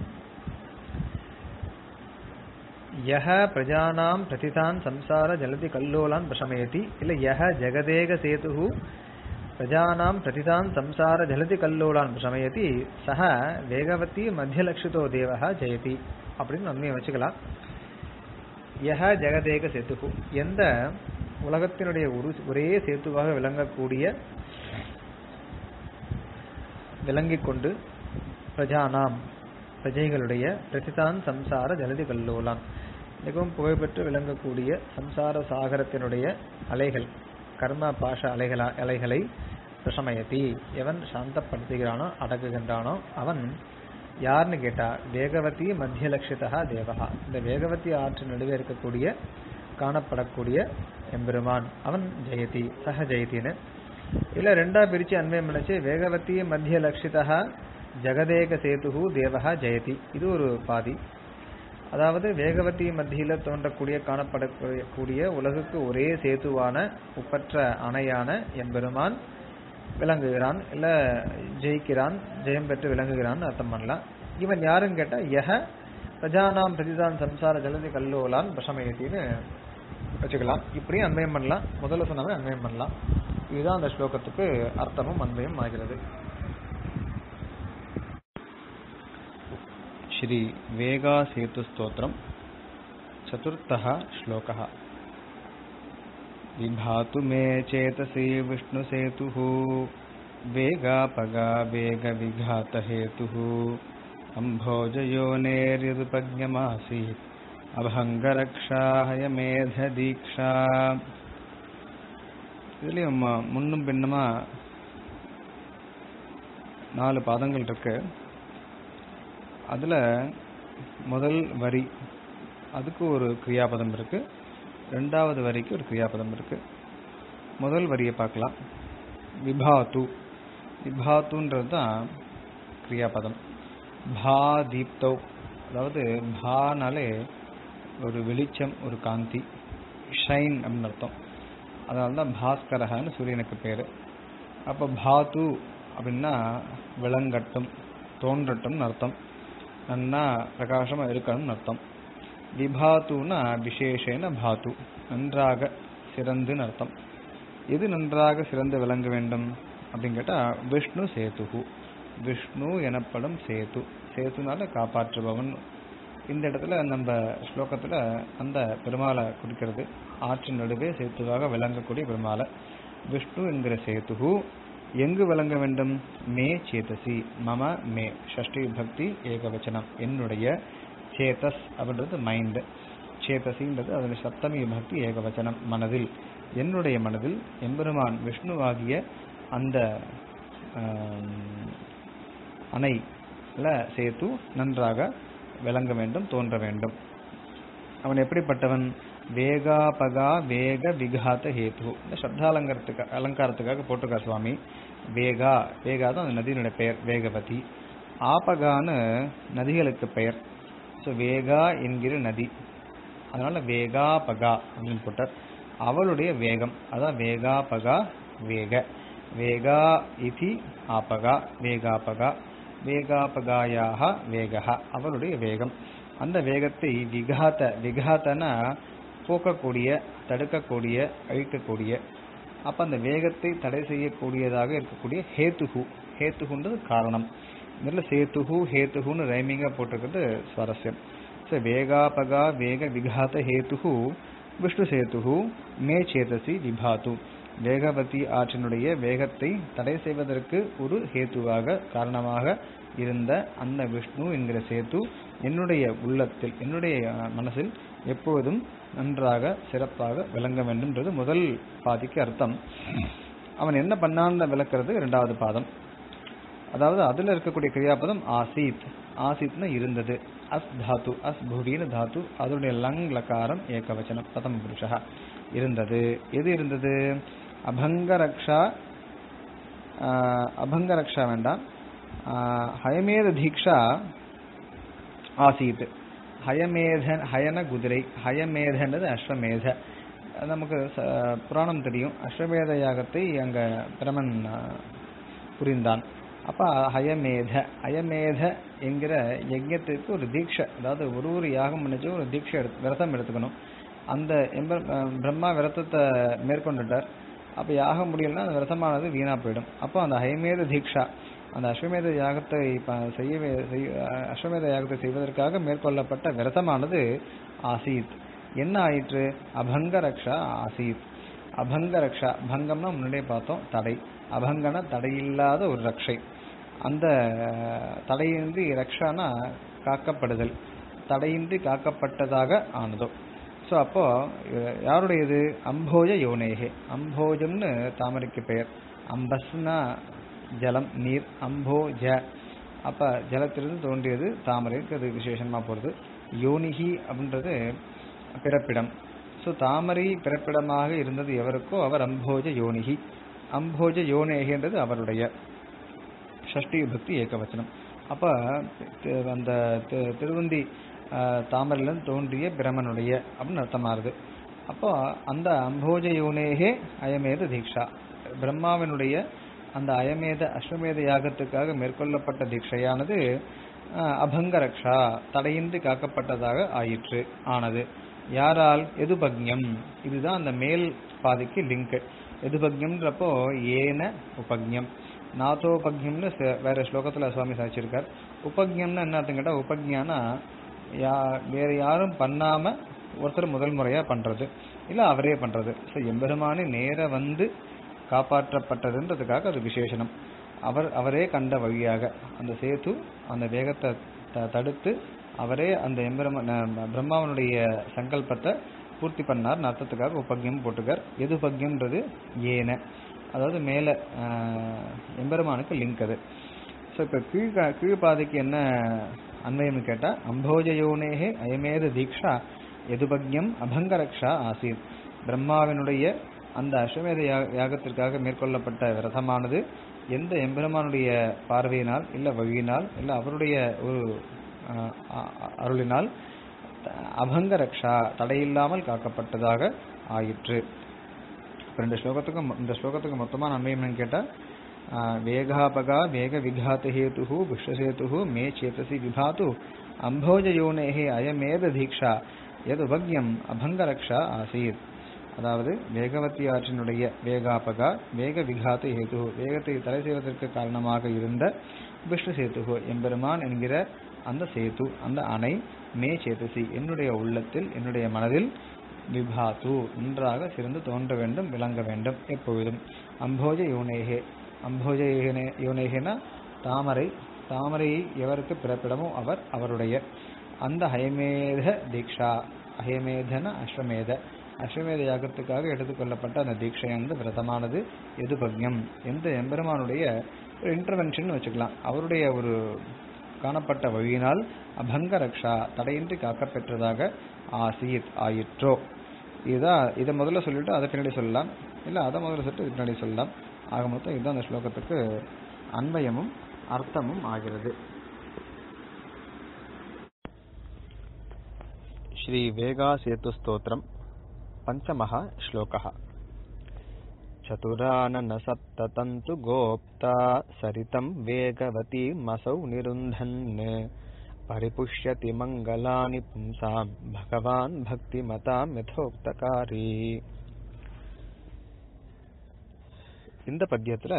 A: யஹ பிரஜானாம் பிரதிதான் சம்சார ஜலதி கல்லோலான் பிரசமயதி இல்ல யஹ ஜெகதேக சேது பிரஜானாம் பிரதிதான் சம்சார ஜலதி கல்லோலான் பிரசமயதி சஹ வேகவதி மத்தியலட்சிதோ தேவஹ ஜெயதி அப்படின்னு நன்மையை வச்சுக்கலாம் யஹ ஜெகதேக சேத்து எந்த உலகத்தினுடைய ஒரு ஒரே சேத்துவாக விளங்கக்கூடிய விளங்கிக் கொண்டு பிரஜானாம் பிரஜைகளுடைய பிரதிதான் சம்சார ஜலதி கல்லோலான் மிகவும் புகழ்பெற்று விளங்கக்கூடிய சம்சார சாகரத்தினுடைய அலைகள் கர்ம பாஷ அலைகளா அலைகளை பிரசமயதி எவன் சாந்தப்படுத்துகிறானோ அடக்குகின்றானோ அவன் யாருன்னு கேட்டா வேகவதி மத்தியலட்சிதா தேவகா இந்த வேகவதி ஆற்று நடுவே இருக்கக்கூடிய காணப்படக்கூடிய எம்பெருமான் அவன் ஜெயதி சக ஜெயத்தின்னு இல்ல ரெண்டா பிரிச்சு அன்வயம் நினைச்சு வேகவதி மத்திய லட்சிதா ஜெகதேக சேது தேவகா ஜெயதி இது ஒரு பாதி அதாவது வேகவதி மத்தியில தோன்றக்கூடிய காணப்படக்கூடிய உலகுக்கு ஒரே சேதுவான உப்பற்ற அணையான எம்பெருமான் விளங்குகிறான் இல்ல ஜெயிக்கிறான் ஜெயம் பெற்று விளங்குகிறான் அர்த்தம் பண்ணலாம் இவன் யாருன்னு கேட்டா யஹ பிரஜானாம் பிரதிதான் சம்சார ஜலதி கல்லோலான் பிரசமயத்தின்னு வச்சுக்கலாம் இப்படியும் அன்வயம் பண்ணலாம் முதல்ல சொன்னவே அன்வயம் பண்ணலாம் இதுதான் அந்த ஸ்லோகத்துக்கு அர்த்தமும் அன்வயம் ஆகிறது
B: श्री वेगासेतुस्तोत्रम् चतुर्थः श्लोकः विभातु मे चेतसि विष्णुसेतुः वेगापगा वेगविघातहेतुः अम्भोजयोनेर्यदुपज्ञमासीत् அபங்கரக்ஷாஹயமேதீக்ஷா இதுலயும் ம- முன்னும் பின்னுமா நாலு பாதங்கள் இருக்கு அதுல முதல் வரி அதுக்கு ஒரு கிரியாபதம் இருக்கு ரெண்டாவது வரிக்கு ஒரு கிரியாபதம் இருக்கு முதல் வரியை பார்க்கலாம் விபாத்து விபாத்துன்றது தான் கிரியாபதம் பா தீப்தௌ அதாவது பானாலே ஒரு வெளிச்சம் ஒரு காந்தி ஷைன் அப்படின்னு அர்த்தம் அதனால தான் பாஸ்கரஹான்னு சூரியனுக்கு பேரு அப்போ பாத்து அப்படின்னா விளங்கட்டும் தோன்றட்டும்னு அர்த்தம் நன்னா பிரகாசமா இருக்கணும்னு அர்த்தம் விபாத்துனா விசேஷேன பாத்து நன்றாக சிறந்துன்னு அர்த்தம் எது நன்றாக சிறந்து விளங்க வேண்டும்
A: அப்படின்னு கேட்டா விஷ்ணு சேதுஹு விஷ்ணு எனப்படும் சேது சேதுனால காப்பாற்றுபவன் இந்த இடத்துல நம்ம ஸ்லோகத்துல அந்த பெருமாளை குறிக்கிறது ஆற்றின் நடுவே சேத்துவாக விளங்கக்கூடிய பெருமாளை விஷ்ணு என்கிற சேதுகு எங்கு விளங்க வேண்டும் மே சேதசி மம மே ஷஷ்டி பக்தி ஏகவச்சனம் என்னுடைய சேதஸ் அப்படின்றது மைண்ட் சேதசின்றது அதில் சப்தமி பக்தி ஏகவச்சனம் மனதில் என்னுடைய மனதில் எம்பெருமான் விஷ்ணுவாகிய அந்த ஆம், அணைல சேத்து நன்றாக விளங்க வேண்டும் தோன்ற வேண்டும் அவன் எப்படிப்பட்டவன் வேகாபகா வேக விகாத ஹேத்து இந்த சப்தாலங்காரத்துக்கு அலங்காரத்துக்காக போட்டிருக்கார் சுவாமி வேகா வேகா தான் அந்த நதியினுடைய பெயர் வேகவதி ஆபகான்னு நதிகளுக்கு பெயர் ஸோ வேகா என்கிற நதி அதனால வேகாபகா அப்படின்னு போட்டார் அவளுடைய வேகம் அதான் வேகாபகா வேக வேகா இதி ஆபகா வேகாபகா வேகாபகாயாக வேகா அவளுடைய வேகம் அந்த வேகத்தை விகாத விகாதனா போக்கக்கூடிய தடுக்கக்கூடிய அழிக்கக்கூடிய அப்ப அந்த வேகத்தை தடை செய்யக்கூடியதாக இருக்கக்கூடிய ஹேத்துகு ஹேத்துகுன்றது காரணம் இதில் சேத்துகு ஹேத்துகுன்னு ரைமிங்கா போட்டிருக்கிறது சுவாரஸ்யம் ஸோ வேகாபகா வேக விகாத ஹேத்துகு விஷ்ணு சேத்துகு மே சேதசி விபாத்து வேகவதி ஆற்றினுடைய வேகத்தை தடை செய்வதற்கு ஒரு ஹேத்துவாக காரணமாக இருந்த அந்த விஷ்ணு என்கிற சேத்து என்னுடைய உள்ளத்தில் என்னுடைய அஹ், மனசில் எப்பொழுதும் நன்றாக சிறப்பாக விளங்க வேண்டும்ன்றது முதல் பாதிக்கு அர்த்தம் அவன் என்ன பண்ணான்னு விளக்குறது இரண்டாவது பாதம் அதாவது அதுல இருக்கக்கூடிய கிரியாபதம் ஆசீத் ஆசீத்னா இருந்தது அஸ் தாத்து அஸ் புவின்னு தாத்து அதனுடைய லங் லகாரம் ஏகவச்சனம் பிரதம புருஷா இருந்தது எது இருந்தது அபங்கரக்ஷா ஆஹ், அபங்கரக்ஷா வேண்டாம் ஆஹ், ஹயமேத தீக்ஷா ஆசீத் ஹயமேதன் ஹயன குதிரை ஹயமேதன்றது அஸ்வமேத அது நமக்கு ச- புராணம் தெரியும் அஸ்வமேத யாகத்தை அங்க பிரமன் ஆஹ், புரிந்தான் அப்ப ஹயமேத ஹயமேத என்கிற யஜ்யத்துக்கு ஒரு தீட்சை அதாவது ஒரு ஒரு யாகம் பண்ணிச்சு ஒரு தீட்சை எடுத்து விரதம் எடுத்துக்கணும் அந்த எம்ப- அஹ் பிரம்மா விரதத்தை மேற்கொண்டுட்டார் அப்ப யாகம் முடியலன்னா அந்த விரதமானது வீணா போயிடும் அப்போ அந்த ஹயமேத தீக்ஷா அந்த அஸ்வமேத யாகத்தை ப- செய்யவே செய்ய- அஹ் அஸ்வமேத யாகத்தை செய்வதற்காக மேற்கொள்ளப்பட்ட விரதமானது ஆசீத் என்ன ஆயிற்று அபங்க ரக்ஷா ஆசீத் அபங்க ரக்ஷா பங்கம்னா முன்னாடியே பார்த்தோம் தடை அபங்கன தடையில்லாத ஒரு ரக்ஷை அந்த தடையின்றி ரக்ஷானா காக்கப்படுதல் தடையின்றி காக்கப்பட்டதாக ஆனதோ ஸோ அப்போ அஹ், யாருடையது அம்போஜ யோனேகே அம்போஜம்னு தாமரைக்கு பெயர் அம்பஸ்னா ஜலம் நீர் அம்போஜ அப்ப ஜலத்திலிருந்து தோன்றியது தாமரைக்கு அது விசேஷமா போறது யோனிகி அப்படின்றது பிறப்பிடம் ஸோ தாமரை பிறப்பிடமாக இருந்தது எவருக்கோ அவர் அம்போஜ யோனிகி அம்போஜ யோனேகின்றது அவருடைய ஷஷ்டி விபக்தி ஏகவச்சனம் அப்ப தி- அந்த தி- திருவந்தி ஆஹ், தாமரையிலிருந்து தோன்றிய பிரமனுடைய அப்படின்னு அர்த்தமாகுது அப்போ அந்த அம்போஜ யோனேகே அயமேத தீக்ஷா பிரம்மாவினுடைய அந்த அயமேத அஸ்வமேத யாகத்துக்காக மேற்கொள்ளப்பட்ட தீட்சையானது ஆஹ், அபங்க ரக்ஷா தடையின்றி காக்கப்பட்டதாக ஆயிற்று ஆனது யாரால் எதுபக்ஞம் இதுதான் அந்த மேல் பாதிக்கு லிங்க் எதுபக்ஞம்ன்றப்போ ஏன உபக்ஞம் நாதோபக்ஞம்னு ச- வேற ஸ்லோகத்துல சுவாமி சாதிச்சிருக்கார் உபக்ஞம்னு என்ன அர்த்தம் கேட்டா உபக்ஞானா யா வேற யாரும் பண்ணாம ஒருத்தர் முதல் முறையா பண்றது இல்ல அவரே பண்றது ஸோ எம்பெருமானே நேர வந்து காப்பாற்றப்பட்டதுன்றதுக்காக அது விசேஷனம் அவர் அவரே கண்ட வழியாக அந்த சேது அந்த வேகத்தை த- தடுத்து அவரே அந்த எம்பெருமா ந- பிரம்மாவனுடைய சங்கல்பத்தை பூர்த்தி பண்ணார் அர்த்தத்துக்காக உபக்யம் போட்டுக்கார் எது உபக்யம்ன்றது ஏன அதாவது மேல ஆஹ், எம்பெருமானுக்கு லிங்க் அது ஸோ இப்போ கீழ் கீழ்பாதைக்கு என்ன அன்வயம்னு கேட்டா அம்போஜயோனேகே அயமேத தீக்ஷா எதுபக்யம் அபங்கரக்ஷா ஆசீத் பிரம்மாவினுடைய அந்த அஸ்வமேத யா- யாகத்திற்காக மேற்கொள்ளப்பட்ட விரதமானது எந்த எம்பெருமானுடைய பார்வையினால் இல்ல வழியினால் இல்ல அவருடைய ஒரு ஆஹ், அ- அ- அருளினால் த- அபங்க ரக்ஷா தடையில்லாமல் காக்கப்பட்டதாக ஆயிற்று இப்ப ரெண்டு ஸ்லோகத்துக்கும் மொ- இந்த ஸ்லோகத்துக்கு மொத்தமான அன்வயம் என்னன்னு கேட்டா ஆஹ், வேகாபகா வேக விகாத ஹேது விஸ்வசேது மே சேதசி விபாத்து அம்போஜயோனேஹே அயமேத தீக்ஷா எது உபக்யம் அபங்க ரக்ஷா ஆசீத்
B: அதாவது வேகவதி ஆற்றினுடைய வேகாபகா வேக விகாத ஹேது வேகத்தை தடை செய்வதற்கு காரணமாக இருந்த விஷ்ணு சேத்து எம்பெருமான் என்கிற அந்த சேது அந்த அணை மே சேதசி என்னுடைய உள்ளத்தில் என்னுடைய மனதில் விபாத்து நன்றாக சிறந்து தோன்ற வேண்டும் விளங்க வேண்டும் எப்பொழுதும் அம்போஜ யோனேகே அம்போஜ யோனே- யோனேகேனா தாமரை தாமரையை எவருக்கு பிறப்பிடமோ அவர் அவருடைய அந்த ஹயமேத தீக்ஷா அஹயமேதன அஸ்வமேத அஸ்வமேத யாகத்துக்காக எடுத்துக்கொள்ளப்பட்ட அந்த தீட்சையானது விரதமானது எது பக்யம் எந்த எம்பெருமானுடைய ஒரு இன்டர்வென்ஷன் வச்சுக்கலாம் அவருடைய ஒரு காணப்பட்ட வழியினால் அபங்க ரக்ஷா தடையின்றி காக்கப்பெற்றதாக ஆசீத் ஆயிற்றோ இதுதான் இதை முதல்ல சொல்லிட்டு அதை பின்னாடி சொல்லலாம் இல்லை அதை முதல்ல சொல்லிட்டு இது பின்னாடி சொல்லலாம் ஆக மொத்தம் இதுதான் அந்த ஸ்லோகத்துக்கு அன்வயமும் அர்த்தமும் ஆகிறது ஸ்ரீ வேகா சேது ஸ்தோத்திரம் பஞ்சமः श्लोकः चतुरानन सप्ततन्तु गोप्ता सरितं वेगवतीमसौ निरुन्धन् परिपुष्यति मङ्गलानि पुंसां भगवान् भक्तिमतां यथोक्तकारी இந்த பத்தியத்துல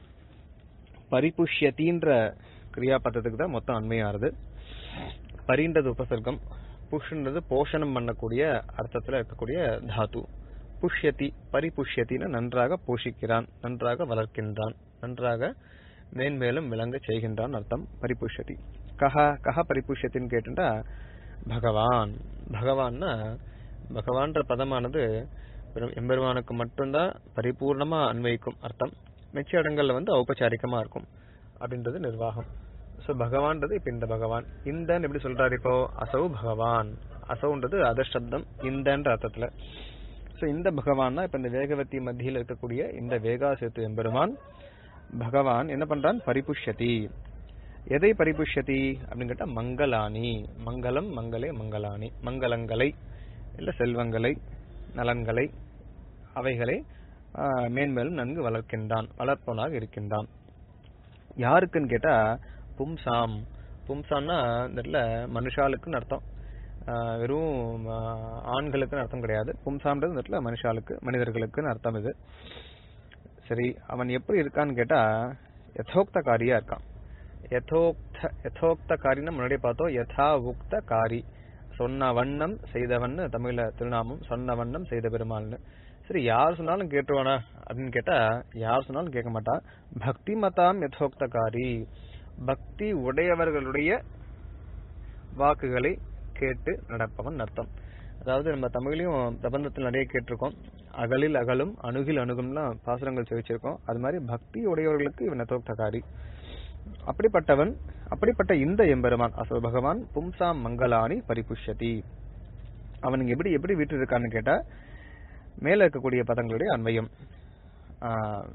B: பரிபுஷ்யத்தின்ற கிரியாபதத்துக்கு தான் மொத்தம் அண்மையானது பரின்றது உபசர்க்கம் புஷ்ன்றது போஷணம் பண்ணக்கூடிய அர்த்தத்துல இருக்கக்கூடிய தாத்து புஷ்யதி பரிபுஷ்யத்தின்னு நன்றாக போஷிக்கிறான் நன்றாக வளர்க்கின்றான் நன்றாக மேன்மேலும் விளங்க செய்கின்றான் அர்த்தம் பரிபுஷ்யதி கஹ கஹ பரிபுஷ்யத்தின்னு கேட்டுட்டா பகவான் பகவான்னா பகவான்ற பதமானது வெறும் எம்பெருமானுக்கு மட்டும்தான் பரிபூர்ணமா அன்வயிக்கும் அர்த்தம் மிச்ச இடங்கள்ல வந்து ஔபச்சாரிகமா இருக்கும் அப்படின்றது நிர்வாகம் ஸோ பகவான்றது இப்ப இந்த பகவான் இந்தன்னு எப்படி சொல்றாரு இப்போ அசௌ பகவான் அசௌன்றது அதர் சப்தம் இந்தன்ற அர்த்தத்துல ஸோ இந்த பகவான் தான் இப்ப இந்த வேகவதி மத்தியில் இருக்கக்கூடிய இந்த வேகா சேத்து எம்பெருமான் பகவான் என்ன பண்றான் பரிபுஷ்யதி எதை பரிபுஷ்யதி அப்படின்னு கேட்டா மங்களானி மங்களம் மங்களே மங்களானி மங்களங்களை இல்ல செல்வங்களை நலன்களை அவைகளை ஆஹ், மேன்மேலும் நன்கு வளர்க்கின்றான் வளர்ப்பவனாக இருக்கின்றான் யாருக்குன்னு கேட்டா பும்சாம் பும்சாம்னா இந்த இடத்துல மனுஷாளுக்குன்னு அர்த்தம் ஆஹ் வெறும் ஆஹ் ஆண்களுக்குன்னு அர்த்தம் கிடையாது பும்சாம்ன்றது இந்த இடத்துல மனுஷாளுக்கு மனிதர்களுக்குன்னு அர்த்தம் இது சரி அவன் எப்படி இருக்கான்னு கேட்டா யதோக்தகாரியா இருக்கான் யதோக்த யதோக்தகாரின்னு முன்னாடியே பார்த்தோம் யதா உக்த காரி சொன்ன வண்ணம் செய்தவன்னு தமிழ்ல திருநாமம் சொன்ன வண்ணம் செய்த பெருமாள்னு சரி யார் சொன்னாலும் கேட்டுருவானா அப்படின்னு கேட்டா யார் சொன்னாலும் கேட்க மாட்டான் பக்தி மதாம் யதோக்தகாரி பக்தி உடையவர்களுடைய வாக்குகளை கேட்டு நடப்பவன் அர்த்தம் அதாவது நம்ம தமிழ்லயும் பிரபந்தத்தில் நிறைய கேட்டிருக்கோம் அகலில் அகலும் அணுகில் அணுகும்லாம் பாசுரங்கள் செவிச்சிருக்கோம் அது மாதிரி பக்தி உடையவர்களுக்கு இவன் யதோக்தகாரி அப்படிப்பட்டவன் அப்படிப்பட்ட இந்த எம்பெருமான் அசோ பகவான் பும்சாம் மங்களானி பரிபுஷ்யதி அவனுக்கு எப்படி எப்படி வீட்டு இருக்கான்னு கேட்டா மேல இருக்கக்கூடிய பதங்களுடைய அன்வயம் ஆஹ்,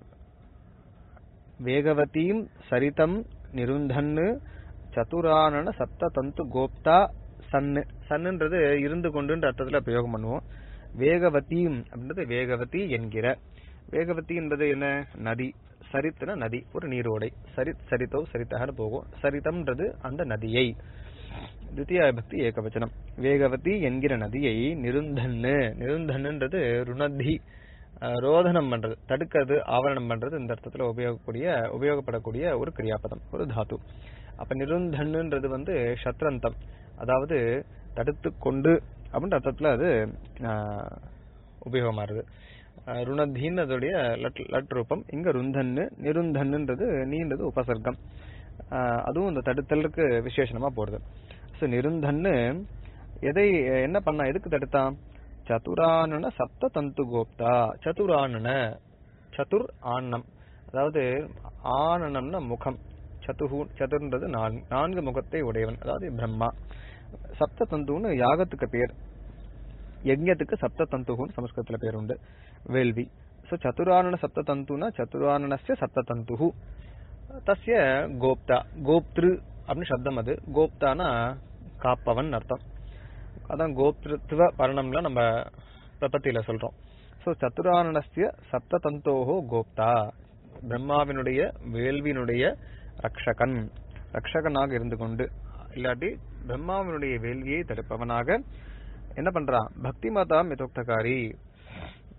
B: வேகவதீம் சரிதம் நிருந்தன்னு சதுரானன சப்த தந்து கோப்தா சன்னு சன்னுன்றது இருந்து கொண்டுன்ற அர்த்தத்துல பிரயோகம் பண்ணுவோம் வேகவதீம் அப்படின்றது வேகவதி என்கிற வேகவதி என்பது என்ன நதி சரித்துனா நதி ஒரு நீரோடை சரித் சரித்தோ சரித்தகன்னு போகும் சரிதம்ன்றது அந்த நதியை தித்தியா பக்தி ஏகவச்சனம் வேகவதி என்கிற நதியை நிருந்தன்னு நிருந்தன்னுன்றது ருணதி அஹ், ரோதனம் பண்றது தடுக்கிறது ஆவரணம் பண்றது இந்த அர்த்தத்துல உபயோகக்கூடிய உபயோகப்படக்கூடிய ஒரு கிரியாபதம் ஒரு தாத்து அப்ப நிருந்தன்னுன்றது வந்து சத்ரந்தம் அதாவது தடுத்து கொண்டு அப்படின்ற அர்த்தத்துல அது ஆஹ், உபயோகமாறுது அஹ், ருணத்தின்னு அதோடைய லட் லட் ரூபம் இங்க ருந்தன்னு நிருந்தன்னுன்றது நீன்றது உபசர்க்கம் ஆஹ், அதுவும் இந்த தடுத்தலுக்கு விசேஷணமா போடுது ஸோ நிருந்தன்னு எதை என்ன பண்ணா எதுக்கு தடுத்தான் சதுரானன சப்த தந்து கோப்தா சதுரானன சதுர் ஆனனம் அதாவது ஆனனம்னா முகம் சதுகு சதுர்ன்றது நான்கு நான்கு முகத்தை உடையவன் அதாவது பிரம்மா சப்த தந்துன்னு யாகத்துக்கு பேர் யஜ்ஞத்துக்கு சப்த தந்துகுன்னு சமஸ்கிருதத்துல பேர் உண்டு வேள்வி ஸோ சதுரானன சப்த தந்துனா சதுரானனஸ்ய சப்த தந்துகு தஸ்ய கோப்தா கோப்திரு அப்படின்னு சப்தம் அது கோப்தானா காப்பவன் அர்த்தம் அதான் கோப்திருத்துவ பரணம்ல நம்ம பிரபத்தியில சொல்றோம் ஸோ சதுரானனஸ்ய சப்த தந்தோஹோ கோப்தா பிரம்மாவினுடைய வேள்வியினுடைய ரக்ஷகன் ரக்ஷகனாக இருந்து கொண்டு இல்லாட்டி பிரம்மாவினுடைய வேள்வியை தடுப்பவனாக என்ன பண்றான் பக்தி மதாம் யதோக்தகாரி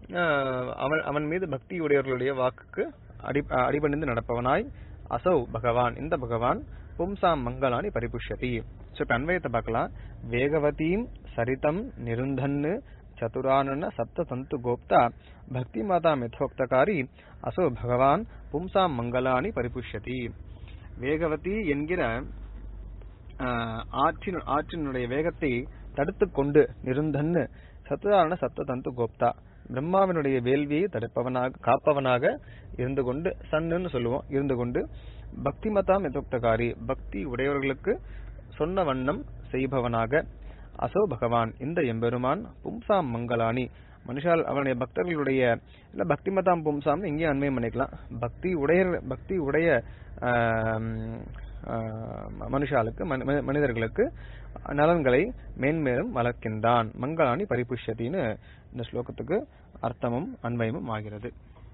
B: ஆஹ், அவன் அவன் மீது பக்தி உடையவர்களுடைய வாக்குக்கு அடி அடிபணிந்து நடப்பவனாய் அசௌ பகவான் இந்த பகவான் பும்சாம் மங்களானி பரிபுஷ்யதி ஸோ இப்போ அன்வயத்தை பார்க்கலாம் வேகவதீம் சரிதம் நிருந்தன்னு சதுரானன சப்த தந்து கோப்தா பக்தி மாதா யதோக்தகாரி அசோ பகவான் பும்சாம் மங்களானி பரிபுஷ்யதி வேகவதி என்கிற ஆஹ், ஆற்றின் ஆற்றினுடைய வேகத்தை தடுத்து கொண்டு நிருந்தன்னு சத்துதாரண சப்த தந்து கோப்தா பிரம்மாவினுடைய வேள்வியை தடுப்பவனாக காப்பவனாக இருந்து கொண்டு சன்னுன்னு சொல்லுவோம் இருந்து கொண்டு பக்தி மதாம் எதோக்தகாரி பக்தி உடையவர்களுக்கு சொன்ன வண்ணம் செய்பவனாக அசோ பகவான் இந்த எம்பெருமான் பும்சாம் மங்களானி மனுஷால் அவனுடைய பக்தர்களுடைய இல்ல பக்தி மதாம் பும்சாம் இங்கேயும் அண்மையம் பண்ணிக்கலாம் பக்தி உடைய பக்தி உடைய ஆம், ஆஹ், மனுஷாளுக்கு மனி- மனி- மனிதர்களுக்கு நலன்களை மேன்மேலும் வளர்க்கின்றான் மங்களானி பரிபுஷ்யத்தின்னு இந்த ஸ்லோகத்துக்கு அர்த்தமும் அன்வயமும் ஆகிறது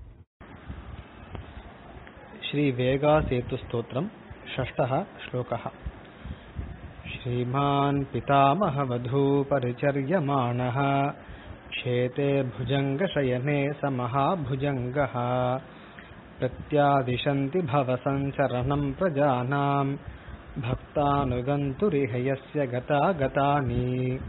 A: श्रीवेगासेतुस्तोत्रम् षष्ठः श्लोकः श्रीमान् पितामहवधूपरिचर्यमाणः क्षेते भुजङ्गशयने स महाभुजङ्गः प्रत्यादिशन्ति भवसञ्चरणम् प्रजानाम् भक्तानुगन्तुरिह यस्य गता गतानि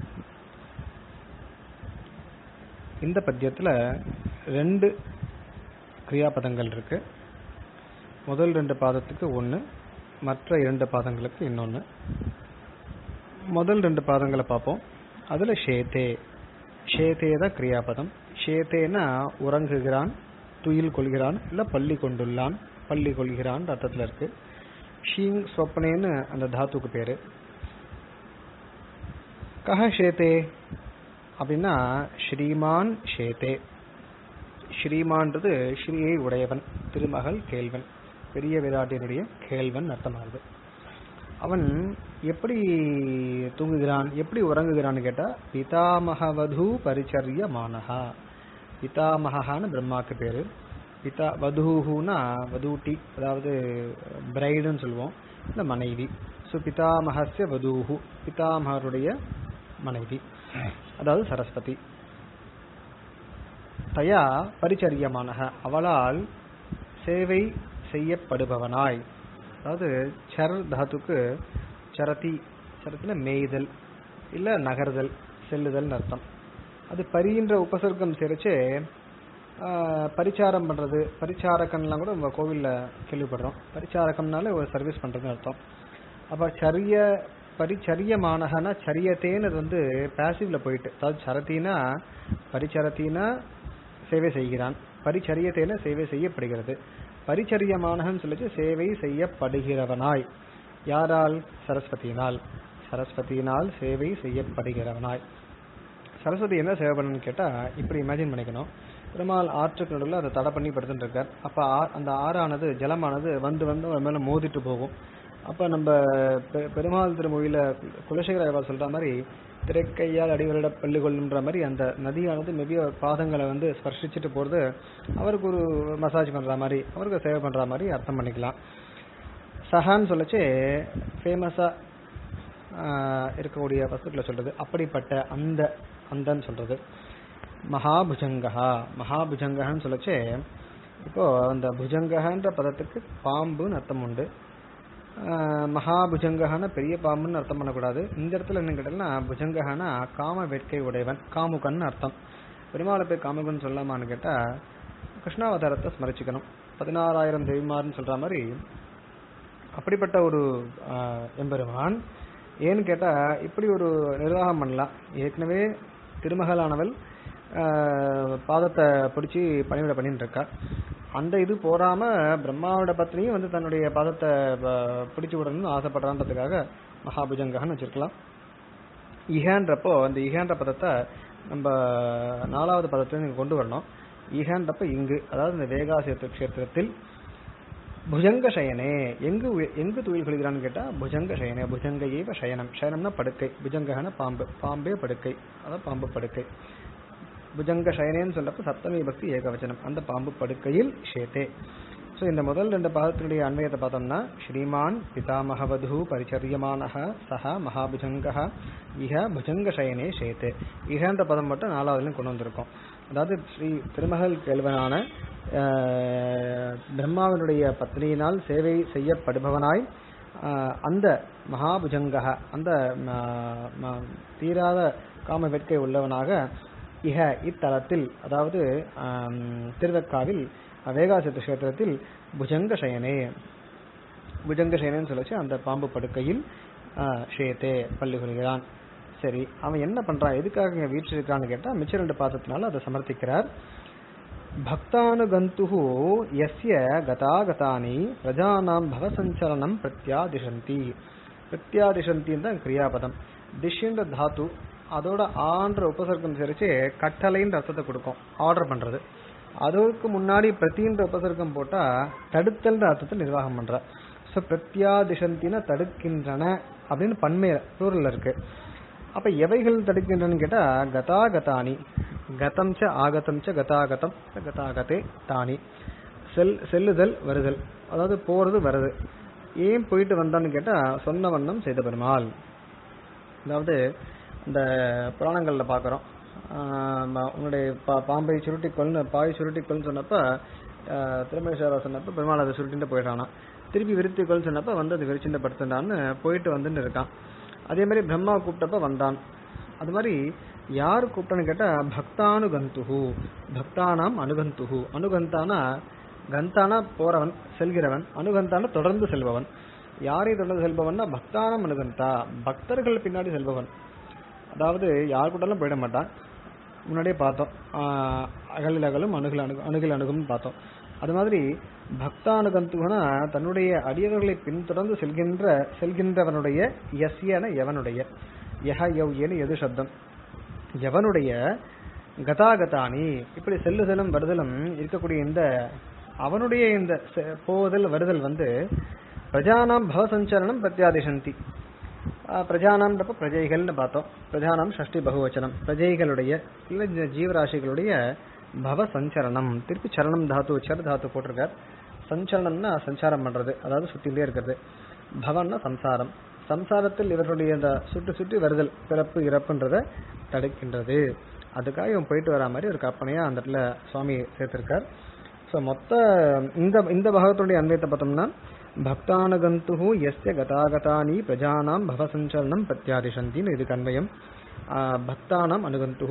A: இந்த பத்தியத்துல ரெண்டு கிரியாபதங்கள் இருக்கு முதல் ரெண்டு பாதத்துக்கு ஒன்று மற்ற இரண்டு பாதங்களுக்கு இன்னொன்று முதல் ரெண்டு பாதங்களை பார்ப்போம் அதில் ஷேதே ஷேதே தான் கிரியாபதம் ஷேதேனா உறங்குகிறான் துயில் கொள்கிறான் இல்லை பள்ளி கொண்டுள்ளான் பள்ளி கொள்கிறான் அர்த்தத்தில் இருக்கு ஷீங் சொப்பனேன்னு அந்த தாத்துக்கு பேரு கஹ ஷேதே அப்படின்னா ஸ்ரீமான் ஷேதே ஸ்ரீமான்றது ஸ்ரீயை உடையவன் திருமகள் கேள்வன் பெரிய விராட்டியனுடைய கேள்வன் அர்த்தமாகுது அவன் எப்படி தூங்குகிறான் எப்படி உறங்குகிறான்னு கேட்டா பிதாமகவது பரிச்சரிய மானஹா பிதாமகான்னு பிரம்மாக்கு பேரு பிதா வதூஹுனா வதூட்டி அதாவது பிரைடுன்னு சொல்லுவோம் இந்த மனைவி ஸோ பிதாமகஸ்ய வதூஹு பிதாமகருடைய மனைவி அதாவது சரஸ்வதி தயா பரிச்சரியமானக அவளால் சேவை செய்யப்படுபவனாய் அதாவது சர் தாத்துக்கு சரதி சரத்துல மேய்தல் இல்ல நகர்தல் செல்லுதல் அர்த்தம் அது பரின்ற உபசர்க்கம் சேர்த்து பரிச்சாரம் பண்றது பரிச்சாரகன்லாம் கூட நம்ம கோவில்ல கேள்விப்படுறோம் பரிச்சாரகம்னால ஒரு சர்வீஸ் பண்றதுன்னு அர்த்தம் அப்ப சரிய பரிச்சரியமானகனா சரியத்தேன்னு வந்து பேசிவ்ல போயிட்டு அதாவது சரத்தினா பரிச்சரத்தினா சேவை செய்கிறான் பரிச்சரியத்தேன சேவை செய்யப்படுகிறது பரிச்சரியமானகன் சொல்லிச்சு சேவை செய்யப்படுகிறவனாய் யாரால் சரஸ்வதியினால் சரஸ்வதியினால் சேவை செய்யப்படுகிறவனாய் சரஸ்வதி என்ன சேவை பண்ணணும்னு கேட்டா இப்படி இமேஜின் பண்ணிக்கணும் பெருமாள் ஆற்றுக்கு நடுவில் அதை தடை பண்ணி படுத்துட்டு இருக்கார் அப்ப ஆ- அந்த ஆறானது ஜலமானது வந்து வந்து அவர் மேல மோதிட்டு போகும் அப்ப நம்ம பெ- பெருமாள் திருமொழியில குலசேகர ஆழ்வார் சொல்ற மாதிரி திரைக்கையால் அடிவரிட பள்ளி கொள்ளுன்ற மாதிரி அந்த நதியானது மேபி அவர் பாதங்களை வந்து ஸ்பர்ஷிச்சுட்டு போறது அவருக்கு ஒரு மசாஜ் பண்ற மாதிரி அவருக்கு சேவை பண்ற மாதிரி அர்த்தம் பண்ணிக்கலாம் சஹான்னு சொல்லச்சு ஃபேமஸா இருக்கக்கூடிய வஸ்துக்களை சொல்றது அப்படிப்பட்ட அந்த அந்தன்னு சொல்றது மகாபுஜங்கஹா மகாபுஜங்கன்னு சொல்லச்சு இப்போ அந்த புஜங்கன்ற பதத்துக்கு பாம்புன்னு அர்த்தம் உண்டு ஆஹ் மகாபுஜங்கஹான பெரிய பாம்புன்னு அர்த்தம் பண்ணக்கூடாது இந்த இடத்துல என்ன கேட்டீங்கன்னா புஜங்கஹானா காம வேட்கை உடையவன் காமுகன் அர்த்தம் பெருமாளை போய் காமுகன் சொல்லாமான்னு கேட்டா கிருஷ்ணாவதாரத்தை ஸ்மரிச்சுக்கணும் பதினாறாயிரம் தேவிமார்னு சொல்ற மாதிரி அப்படிப்பட்ட ஒரு ஆஹ், எம்பெருமான் ஏன்னு கேட்டா இப்படி ஒரு நிர்வாகம் பண்ணலாம் ஏற்கனவே திருமகளானவள் ஆஹ், பாதத்தை பிடிச்சி பணிவிட பண்ணிட்டு இருக்கா அந்த இது போறாம பிரம்மாவோட பத்னியும் வந்து தன்னுடைய பாதத்தை ப- பிடிச்சு விடணும்னு ஆசைப்படுறான்றதுக்காக மகாபுஜங்கன்னு வச்சிருக்கலாம் இஹன்றப்போ அந்த இஹன்ற பதத்தை நம்ம நாலாவது பதத்தை நீங்க கொண்டு வரணும் இஹன்றப்ப இங்கு அதாவது இந்த வேகாசேத்து க்ஷேத்திரத்தில் புஜங்க சயனே எங்கு உய- எங்கு துயில் கொள்கிறான்னு கேட்டா புஜங்க சயனே புஜங்க ஏவ சயனம் சயனம்னா படுக்கை புஜங்கன பாம்பு பாம்பே படுக்கை அதான் பாம்பு படுக்கை புஜங்க சயனேன்னு சொல்றப்ப சப்தமி பக்தி ஏகவச்சனம் அந்த பாம்பு படுக்கையில் ஷேத்தே
B: ஸோ இந்த முதல் ரெண்டு பாதத்தினுடைய அன்வயத்தை பார்த்தோம்னா ஸ்ரீமான் பிதாமகவது பரிச்சரியமானஹ சஹ மகாபுஜங்க இஹ புஜங்க சயனே சேத்து இஹன்ற பதம் மட்டும் நாலாவதுலையும் கொண்டு வந்திருக்கோம் அதாவது ஸ்ரீ திருமகள் கேள்வனான ஆஹ், பிரம்மாவினுடைய பத்னியினால் சேவை செய்யப்படுபவனாய் ஆஹ், அந்த மகாபுஜங்க அந்த ம- ம- தீராத காம வெட்கை உள்ளவனாக இஹ இத்தலத்தில் அதாவது ஆம், திருவக்காவில் வேகாசத்து கஷேத்திரத்தில் புஜங்க சயனே புஜங்க சயனேன்னு சொல்லச்சு அந்த பாம்பு படுக்கையில் ஆஹ், ஷேத்தே பள்ளி கொள்கிறான் சரி அவன் என்ன பண்றான் எதுக்காக இங்க வீற்றிருக்கான்னு கேட்டா மிச்ச ரெண்டு பாதத்தினால அதை சமர்ப்பிக்கிறார் பக்தானுகந்துஹு யஸ்ய கதாகதானி பிரஜானாம் பவசஞ்சலனம் பிரத்யாதிஷந்தி பிரத்யாதிஷந்தின்னு தான் கிரியாபதம் திஷ்யன்ற தாத்து அதோட ஆன்ற உபசர்க்கம் சரிச்சு கட்டளைன்ற அர்த்தத்தை கொடுக்கும் ஆர்டர் பண்றது அதுக்கு முன்னாடி பிரதின்ற உபசர்க்கம் போட்டா தடுத்தல்ன்ற அர்த்தத்தை நிர்வாகம் பண்ற ஸோ பிரத்யாதிஷந்தின தடுக்கின்றன அப்படின்னு பன்மை ப்ளூரல்ல இருக்கு அப்ப எவைகள் தடுக்கின்றன கேட்டா கதாகதானி கதம் ச ஆகதம் ச கதாகதம் ச கதாகதே தானி செல் செல்லுதல் வருதல் அதாவது போறது வருது ஏன் போயிட்டு வந்தான்னு கேட்டா சொன்ன வண்ணம் செய்த பெருமாள் அதாவது இந்த புராணங்கள்ல பாக்குறோம் உன்னுடைய பா- பாம்பை சுருட்டி கொள்னு பாய் சுருட்டி கொள்னு சொன்னப்ப ஆஹ், திருமேஸ்வரா சொன்னப்ப பெருமாள் அதை சுருட்டிட்டு போயிட்டானா திருப்பி விருத்தி கொள்னு சொன்னப்ப வந்து அது விரிச்சுட்டு படுத்துட்டான்னு போயிட்டு வந்துன்னு இருக்கான் அதே மாதிரி பிரம்மா கூப்பிட்டப்ப வந்தான் அது மாதிரி யார் கூப்பிட்டான்னு கேட்டா பக்தானுகந்துஹு பக்தானாம் அனுகந்துஹு அனுகந்தானா கந்தானா போறவன் செல்கிறவன் அனுகந்தான தொடர்ந்து செல்பவன் யாரை தொடர்ந்து செல்பவன்னா பக்தானம் அனுகந்தா பக்தர்கள் பின்னாடி செல்பவன் அதாவது யார் கூடலாம் போயிட மாட்டான் முன்னாடியே பார்த்தோம் ஆஹ் அகலில் அகலும் அணுகில் அணுகு அணுகில் அணுகும்னு பார்த்தோம் அது மாதிரி பக்தானுகந்துகனா தன்னுடைய அடியவர்களை பின்தொடர்ந்து செல்கின்ற செல்கின்றவனுடைய எஸ்யன எவனுடைய யஹ யவ் ஏன்னு எது சப்தம் எவனுடைய கதாகதானி இப்படி செல்லுதலும் வருதலும் இருக்கக்கூடிய இந்த அவனுடைய இந்த செ- போதல் வருதல் வந்து பிரஜானாம் பவசஞ்சரணம் பிரத்யாதிசந்தி ஆஹ் பிரஜானாம்ன்றப்ப பிரஜைகள்னு பார்த்தோம் பிரஜானாம் ஷஷ்டி பகுவச்சனம் பிரஜைகளுடைய இல்ல இந்த ஜீவராசிகளுடைய பவ சஞ்சரணம் திருப்பி சரணம் தாத்து சர தாத்து போட்டிருக்கார் சஞ்சரணம்னா சஞ்சாரம் பண்றது அதாவது சுத்திலே இருக்கிறது பவன்னா சம்சாரம் சம்சாரத்தில் இவர்களுடைய இந்த சுற்றி சுற்றி வருதல் பிறப்பு இறப்புன்றத தடுக்கின்றது அதுக்காக இவன் போயிட்டு வரா மாதிரி ஒரு கற்பனையா அந்த இடத்துல சுவாமி சேர்த்திருக்கார் ஸோ மொத்த இந்த இந்த பாகத்துடைய அன்வயத்தை பார்த்தோம்னா பக்தானுகந்து எஸ்ய கதாகதானி பிரஜானாம் பவசஞ்சலனம் பிரத்யாதிசந்தின்னு இதுக்கு அன்வயம் ஆஹ் பக்தானாம் அனுகந்து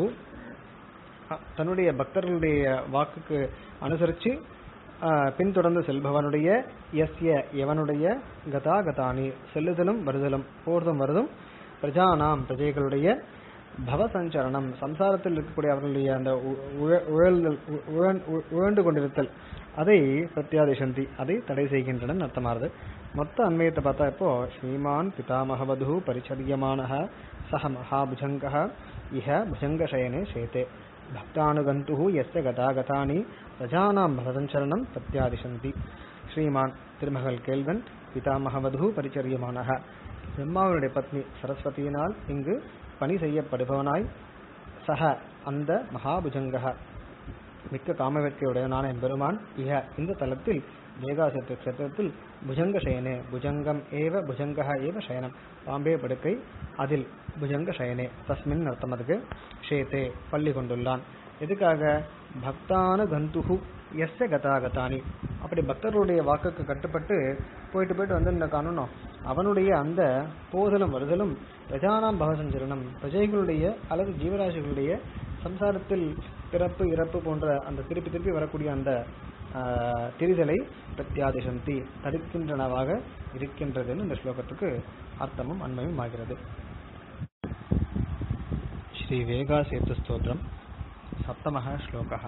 B: அஹ் தன்னுடைய பக்தர்களுடைய வாக்குக்கு அனுசரிச்சு ஆஹ் பின்தொடர்ந்து செல்பவனுடைய எஸ்ய எவனுடைய கதாகதானி செல்லுதலும் வருதலும் போர்தும் வருதும் பிரஜானாம் பிரஜைகளுடைய பவசஞ்சரணம் சம்சாரத்தில் இருக்கக்கூடிய அவர்களுடைய அந்த உ- உழ- உழல்தல் உ- உழன்- உ- உழண்டு கொண்டிருத்தல் அதை பிரத்யாதிசந்தி அதை தடை செய்கின்றன அர்த்தமாறுது மொத்த அன்மயத்தை பார்த்தா இப்போ ஸ்ரீமான் பிதாமகவது பரிச்சரியமானः சஹ மகாபுஜங்கः இஹ புஜங்கசயனே சேதே பக்தானுகந்துः எஸ்ய கதாகதானி பிரஜானாம் பவசஞ்சரணம் பிரத்யாதிசந்தி ஸ்ரீமான் திருமகள் கேள்வன் பிதாமகவது பரிச்சரியமானः பிரம்மாவனுடைய பத்னி சரஸ்வதியினால் இங்கு பணி செய்யப்படுபவனாய் சக அந்த மகாபுஜங்கः மிக்க காமவேட்கையுடையவனான எம்பெருமான் இஹ இந்த தலத்தில் வேகாசத்து கஷேத்திரத்தில் புஜங்க சயனே புஜங்கம் ஏவ புஜங்கः ஏவ சயனம் பாம்பே படுக்கை அதில் புஜங்க சயனே தஸ்மின் அர்த்தம் அதுக்கு ஷேத்தே பள்ளி கொண்டுள்ளான் எதுக்காக பக்தான கந்துஹு எஸ்ய கதாகதானி அப்படி பக்தர்களுடைய வாக்குக்கு கட்டுப்பட்டு போயிட்டு போயிட்டு வந்து இந்த காணணும் அவனுடைய அந்த போதலும் வருதலும் பிரஜானாம் பவசஞ்சரணம் பிரஜைகளுடைய அல்லது ஜீவராசிகளுடைய சம்சாரத்தில் பிறப்பு இறப்பு போன்ற அந்த திருப்பி திருப்பி வரக்கூடிய அந்த ஆஹ், திரிதலை பிரத்யாதிசந்தி தடுக்கின்றனவாக இருக்கின்றதுன்னு இந்த ஸ்லோகத்துக்கு அர்த்தமும் அண்மையும் ஆகிறது ஸ்ரீ வேகா சேத்து ஸ்தோத்திரம் சப்தமः श्लोकः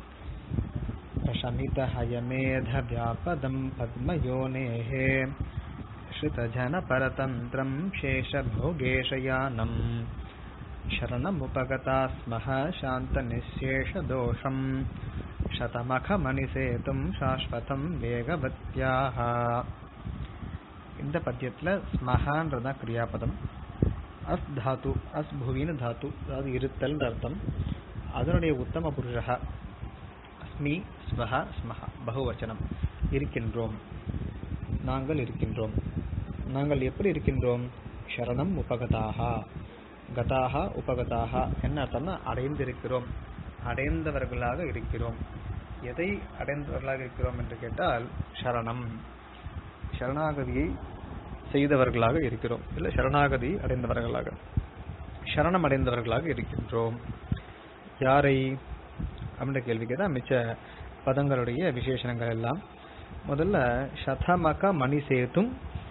B: प्रशमितहयमेधव्यापदं पद्मयोनेः श्रितजनपरतन्त्रं शेषभोगेशयानम् शरणमुपगता स्मः शान्तनिःशेषदोषम् शतमखमणिसेतुं शाश्वतं வேகவத்யாக இந்த பத்தியத்துல ஸ்மஹான்றதான் கிரியாபதம் அஸ் தாத்து அஸ் புவின்னு தாத்து அதாவது இருத்தல் அர்த்தம் அதனுடைய உத்தம புருஷः அஸ்மி ஸ்வஹ ஸ்மஹ பகுவச்சனம் இருக்கின்றோம் நாங்கள் இருக்கின்றோம் நாங்கள் எப்படி இருக்கின்றோம் சரணம் உபகதாக கதாக உபகதாக என்ன அர்த்தம்னா அடைந்திருக்கிறோம் அடைந்தவர்களாக இருக்கிறோம் எதை அடைந்தவர்களாக இருக்கிறோம் என்று கேட்டால் சரணம் சரணாகதியை செய்தவர்களாக இருக்கிறோம் இல்ல சரணாகதி அடைந்தவர்களாக சரணம் அடைந்தவர்களாக இருக்கின்றோம் யாரை அப்படின்ற கேள்விக்கு தான் மிச்ச பதங்களுடைய விசேஷணங்கள் எல்லாம் முதல்ல சதமக மணி சேத்தும்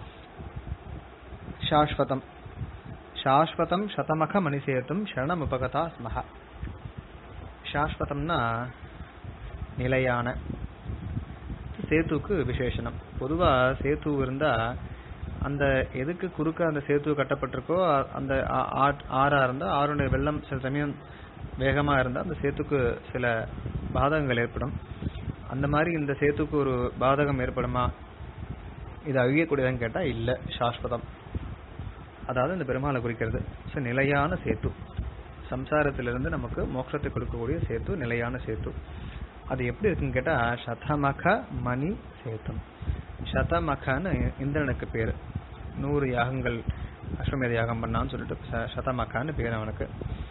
B: சாஸ்வதம் சாஸ்வதம் சதமக மணி சேத்தும் சரணம் உபகதா ஸ்மஹ சாஸ்வதம்னா நிலையான சேத்துக்கு விசேஷனம் பொதுவா சேத்து இருந்தா அந்த எதுக்கு குறுக்க அந்த சேத்து கட்டப்பட்டிருக்கோ அ- அந்த ஆ- ஆ- ஆறா இருந்தா ஆறுடைய வெள்ளம் சில சமயம் வேகமா இருந்தா அந்த சேத்துக்கு சில பாதகங்கள் ஏற்படும் அந்த மாதிரி இந்த சேத்துக்கு ஒரு பாதகம் ஏற்படுமா இது அழியக்கூடியதுன்னு கேட்டா இல்ல சாஸ்வதம் அதாவது இந்த பெருமாளை குறிக்கிறது So, நிலையான சேத்து சம்சாரத்திலிருந்து நமக்கு மோட்சத்தை கொடுக்கக்கூடிய சேத்து நிலையான சேத்து அது எப்படி இருக்குன்னு கேட்டா சதமக மணி சேத்தம் சதமகன்னு இந்திரனுக்கு பேரு நூறு யாகங்கள் அஸ்வமேத யாகம் பண்ணான்னு சொல்லிட்டு ச- சதமகான்னு பேர் அவனுக்கு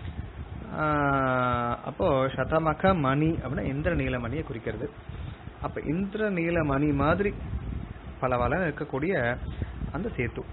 B: ஆஹ் அப்போ சதமக மணி அப்படின்னா இந்திர நீலமணியை குறிக்கிறது அப்ப இந்திர நீலமணி மாதிரி பல வளம் இருக்கக்கூடிய அந்த சேத்து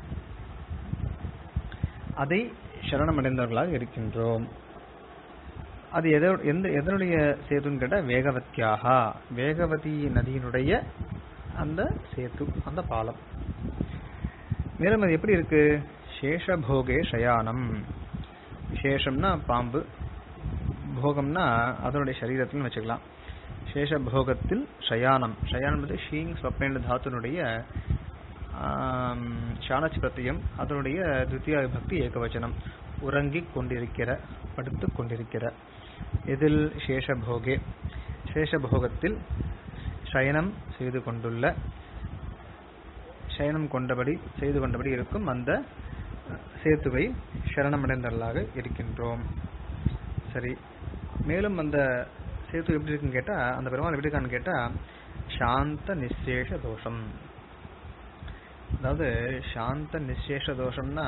B: அதை சரணமடைந்தவர்களாக இருக்கின்றோம் அது எதோ எந்த எதனுடைய சேதுன்னு கேட்டா வேகவத்தியாக வேகவதி நதியினுடைய அந்த சேத்து அந்த பாலம் மேலும் அது எப்படி இருக்கு சேஷபோகே ஷயானம் சேஷம்னா பாம்பு போகம்னா அதனுடைய சரீரத்தில் வச்சுக்கலாம் சேஷபோகத்தில் ஷயானம் ஷயானம் வந்து ஷீங் ஸ்வப்னேண்ட தாத்துனுடைய ஆம், சாணச் பிரத்தியம் அதனுடைய துத்திய விபக்தி ஏகவச்சனம் உறங்கிக் கொண்டிருக்கிற படுத்துக் கொண்டிருக்கிற இதில் சேஷபோகே சேஷபோகத்தில் சயனம் செய்து கொண்டுள்ள சயனம் கொண்டபடி செய்து கொண்டபடி இருக்கும் அந்த அஹ், சேத்துவை சரணமடைந்தவர்களாக இருக்கின்றோம் சரி மேலும் அந்த சேத்து எப்படி இருக்குன்னு கேட்டா அந்த பெருமாள் எப்படி இருக்கான்னு கேட்டா சாந்த நிசேஷ தோஷம் அதாவது சாந்த நிசேஷ தோஷம்னா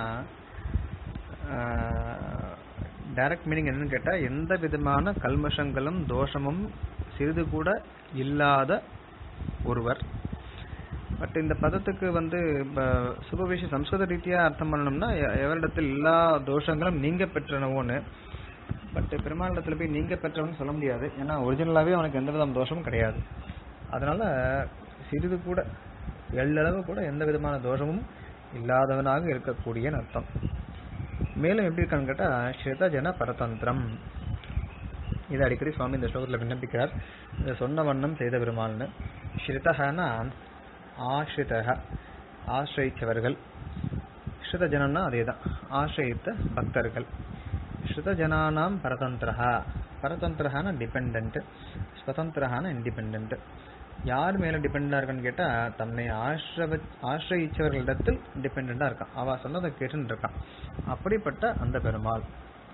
B: டைரக்ட் மீனிங் என்னன்னு கேட்டா எந்த விதமான கல்மஷங்களும் தோஷமும் சிறிது கூட இல்லாத ஒருவர் பட் இந்த பதத்துக்கு வந்து சுபவிஷ சம்ஸ்கிருத ரீதியா அர்த்தம் பண்ணணும்னா எ- எவரிடத்தில் எல்லா தோஷங்களும் நீங்க பெற்றனவோன்னு பட் பெருமாளிடத்துல போய் நீங்க பெற்றவன்னு சொல்ல முடியாது ஏன்னா ஒரிஜினலாவே அவனுக்கு எந்த விதமான தோஷமும் கிடையாது அதனால சிறிது கூட எள்ளளவு கூட எந்த விதமான தோஷமும் இல்லாதவனாக இருக்கக்கூடிய அர்த்தம் மேலும் எப்படி இருக்கான்னு கேட்டா ஸ்ரீதஜன பரதந்திரம் இது அடிக்கடி சுவாமி இந்த ஸ்லோகத்துல விண்ணப்பிக்கிறார் இதை சொன்ன வண்ணம் செய்த பெருமாள்னு ஸ்ரிதகனா ஆஸ்ரிதக ஆசிரிச்சவர்கள் ஸ்ருத ஜனம்னா அதேதான் ஆசிரித்த பக்தர்கள் ஸ்ருத ஜனானாம் பரதந்திரஹா பரதந்திரஹான டிபெண்ட் ஸ்வதந்திரஹான இண்டிபெண்ட் யார் மேல டிபெண்டா இருக்கான்னு கேட்டா தன்னை ஆசிரவ ஆசிரியிச்சவர்களிடத்தில் டிபெண்டா இருக்கான் அவ சொன்னதை கேட்டுன்னு இருக்கான் அப்படிப்பட்ட அந்த பெருமாள்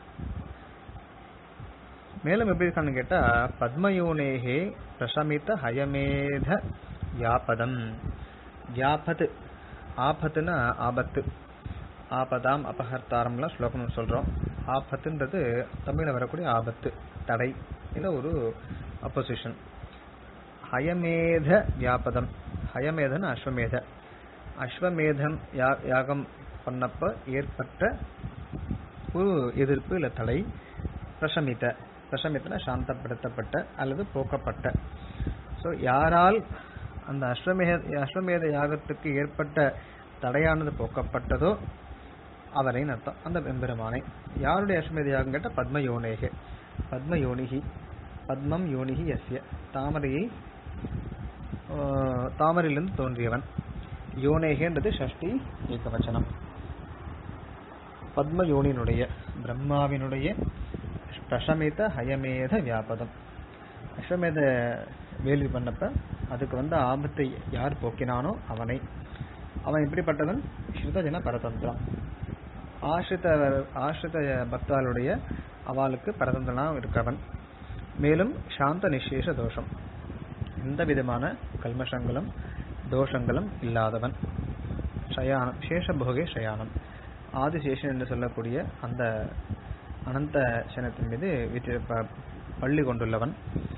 B: மேலும் எப்படி இருக்கான்னு கேட்டா பத்மயோனேகே பிரசமித ஹயமேத யாபதம் யாபத் ஆபத்துனா ஆபத்து ஆபதாம் அபகர்த்தாரம்லாம் ஸ்லோகம் சொல்றோம் ஆபத்துன்றது தமிழ்ல வரக்கூடிய ஆபத்து தடை இல்ல ஒரு அப்போசிஷன் ஹயமேத வியாபதம் ஹயமேதன் அஸ்வமேத அஸ்வமேதம் யா- யாகம் பண்ணப்ப ஏற்பட்ட ஒரு எதிர்ப்பு இல்ல தடை பிரசமித்த பிரசமித்தன சாந்தப்படுத்தப்பட்ட அல்லது போக்கப்பட்ட ஸோ யாரால் அந்த அஸ்வமேத அஸ்வமேத யாகத்துக்கு ஏற்பட்ட தடையானது போக்கப்பட்டதோ அவரை அர்த்தம் அந்த எம்பெருமானை யாருடைய அஸ்வமேத யாகம் கேட்ட பத்ம யோனேகே பத்ம யோனிகி பத்மம் யோனிகி எஸ்ய தாமரையை ஆஹ், தாமரையிலிருந்து தோன்றியவன் யோனேகேன்றது ஷஷ்டி ஏகவச்சனம் பத்ம யோனியினுடைய பிரம்மாவினுடைய பிரசமித ஹயமேத வியாபதம் அஸ்வமேத வேள்வி பண்ணப்ப அதுக்கு வந்த ஆபத்தை யார் போக்கினானோ அவனை அவன் எப்படிப்பட்டவன் ஸ்ருதஜன பரதந்திரம் ஆசிரித ஆசிரித பக்தாளுடைய அவளுக்கு பரதந்திரனா இருக்கவன் மேலும் சாந்த நிசேஷ தோஷம் எந்த விதமான கல்மஷங்களும் தோஷங்களும் இல்லாதவன் ஷயானம் சேஷபோகே ஷயானம் ஆதிசேஷன் என்று சொல்லக்கூடிய அந்த அனந்த சனத்தின் மீது வீட்டு ப- பள்ளி கொண்டுள்ளவன்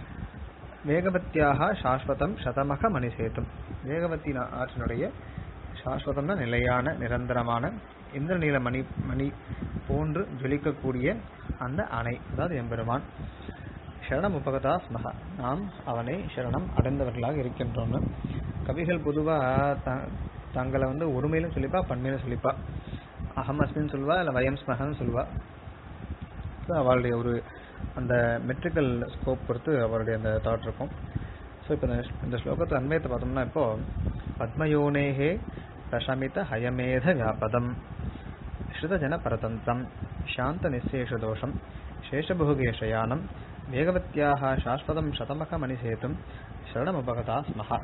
B: வேகவத்தியாக சாஸ்வதம் சதமக மணி சேத்தும் வேகவதி நா- ஆற்றினுடைய சாஸ்வதம்னா நிலையான நிரந்தரமான இந்திரநீல மணி மணி போன்று ஜொலிக்கக்கூடிய அந்த அணை அதாவது எம்பெருமான் சரணம் உபகதா ஸ்மகா நாம் அவனை சரணம் அடைந்தவர்களாக இருக்கின்றோம்னு கவிகள் பொதுவா த- தங்களை வந்து ஒருமையிலும் சொல்லிப்பா பன்மையிலும் சொல்லிப்பா அகம் அஸ்மின்னு சொல்வா இல்ல வயம் ஸ்மகன்னு சொல்வா So, அவளுடைய ஒரு அந்த மெட்ரிக்கல் ஸ்கோப் பொறுத்து அவருடைய அந்த தாட் இருக்கும் ஸோ இப்போ இந்த ஸ்லோகத்தை அன்வயத்தை பார்த்தோம்னா இப்போ பத்மயோனேகே பிரசமித ஹயமேத வியாபதம் ஸ்ருதஜன பரதந்திரம் சாந்த நிசேஷ தோஷம் சேஷபோகேஷயானம் வேகவத்தியாக சாஸ்வதம் சதமக மணிசேத்தும் சரணமுபகதா ஸ்மஹா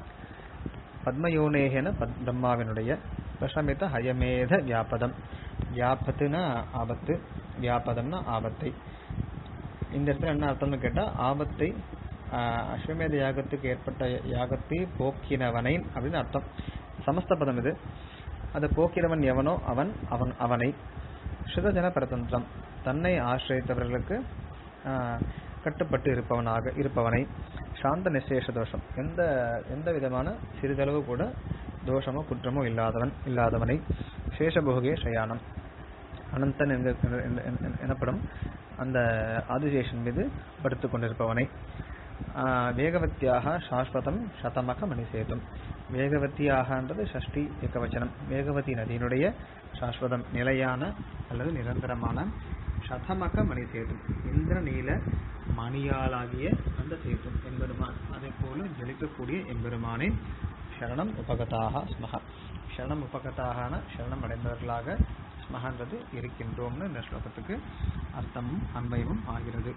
B: பத்மயோனேகன பத் பிரம்மாவினுடைய பிரசமித ஹயமேத வியாபதம் வியாபத்துனா ஆபத்து வியாபதம்னா ஆபத்தை இந்த இடத்துல என்ன அர்த்தம்னு கேட்டா ஆபத்தை ஆஹ், அஸ்வமேத யாகத்துக்கு ஏற்பட்ட யாகத்தை போக்கினவனை அப்படின்னு அர்த்தம் சமஸ்த பதம் இது அதை போக்கினவன் எவனோ அவன் அவன் அவனை ஸ்ருதஜன பரதந்திரம் தன்னை ஆசிரியத்தவர்களுக்கு ஆஹ், கட்டுப்பட்டு இருப்பவனாக இருப்பவனை சாந்த நிசேஷ தோஷம் எந்த எந்த விதமான சிறிதளவு கூட தோஷமோ குற்றமோ இல்லாதவன் இல்லாதவனை சேஷபோகே சயானம் அனந்தன் என்க- என்- என்- என்- எனப்படும் அந்த ஆதிசேஷன் மீது படுத்துக் கொண்டிருப்பவனை ஆஹ், வேகவத்தியாக சாஸ்வதம் சதமக மணிசேதும் வேகவத்தியாகன்றது ஷஷ்டி ஏகவச்சனம் வேகவதி நதியினுடைய சாஸ்வதம் நிலையான அல்லது நிரந்தரமான சதமக மணி சேதும் இந்திரநீல மணியாலாகிய அந்த சேத்தும் எம்பெருமான் அதே போல ஜலிக்கக்கூடிய எம்பெருமானே சரணம் உபகதாக ஸ்மஹ சரணம் உபகதாகன சரணம் அடைந்தவர்களாக ஸ்மகன்றது இருக்கின்றோம்னு இந்த ஸ்லோகத்துக்கு அர்த்தமும் அன்வயமும் ஆகிறது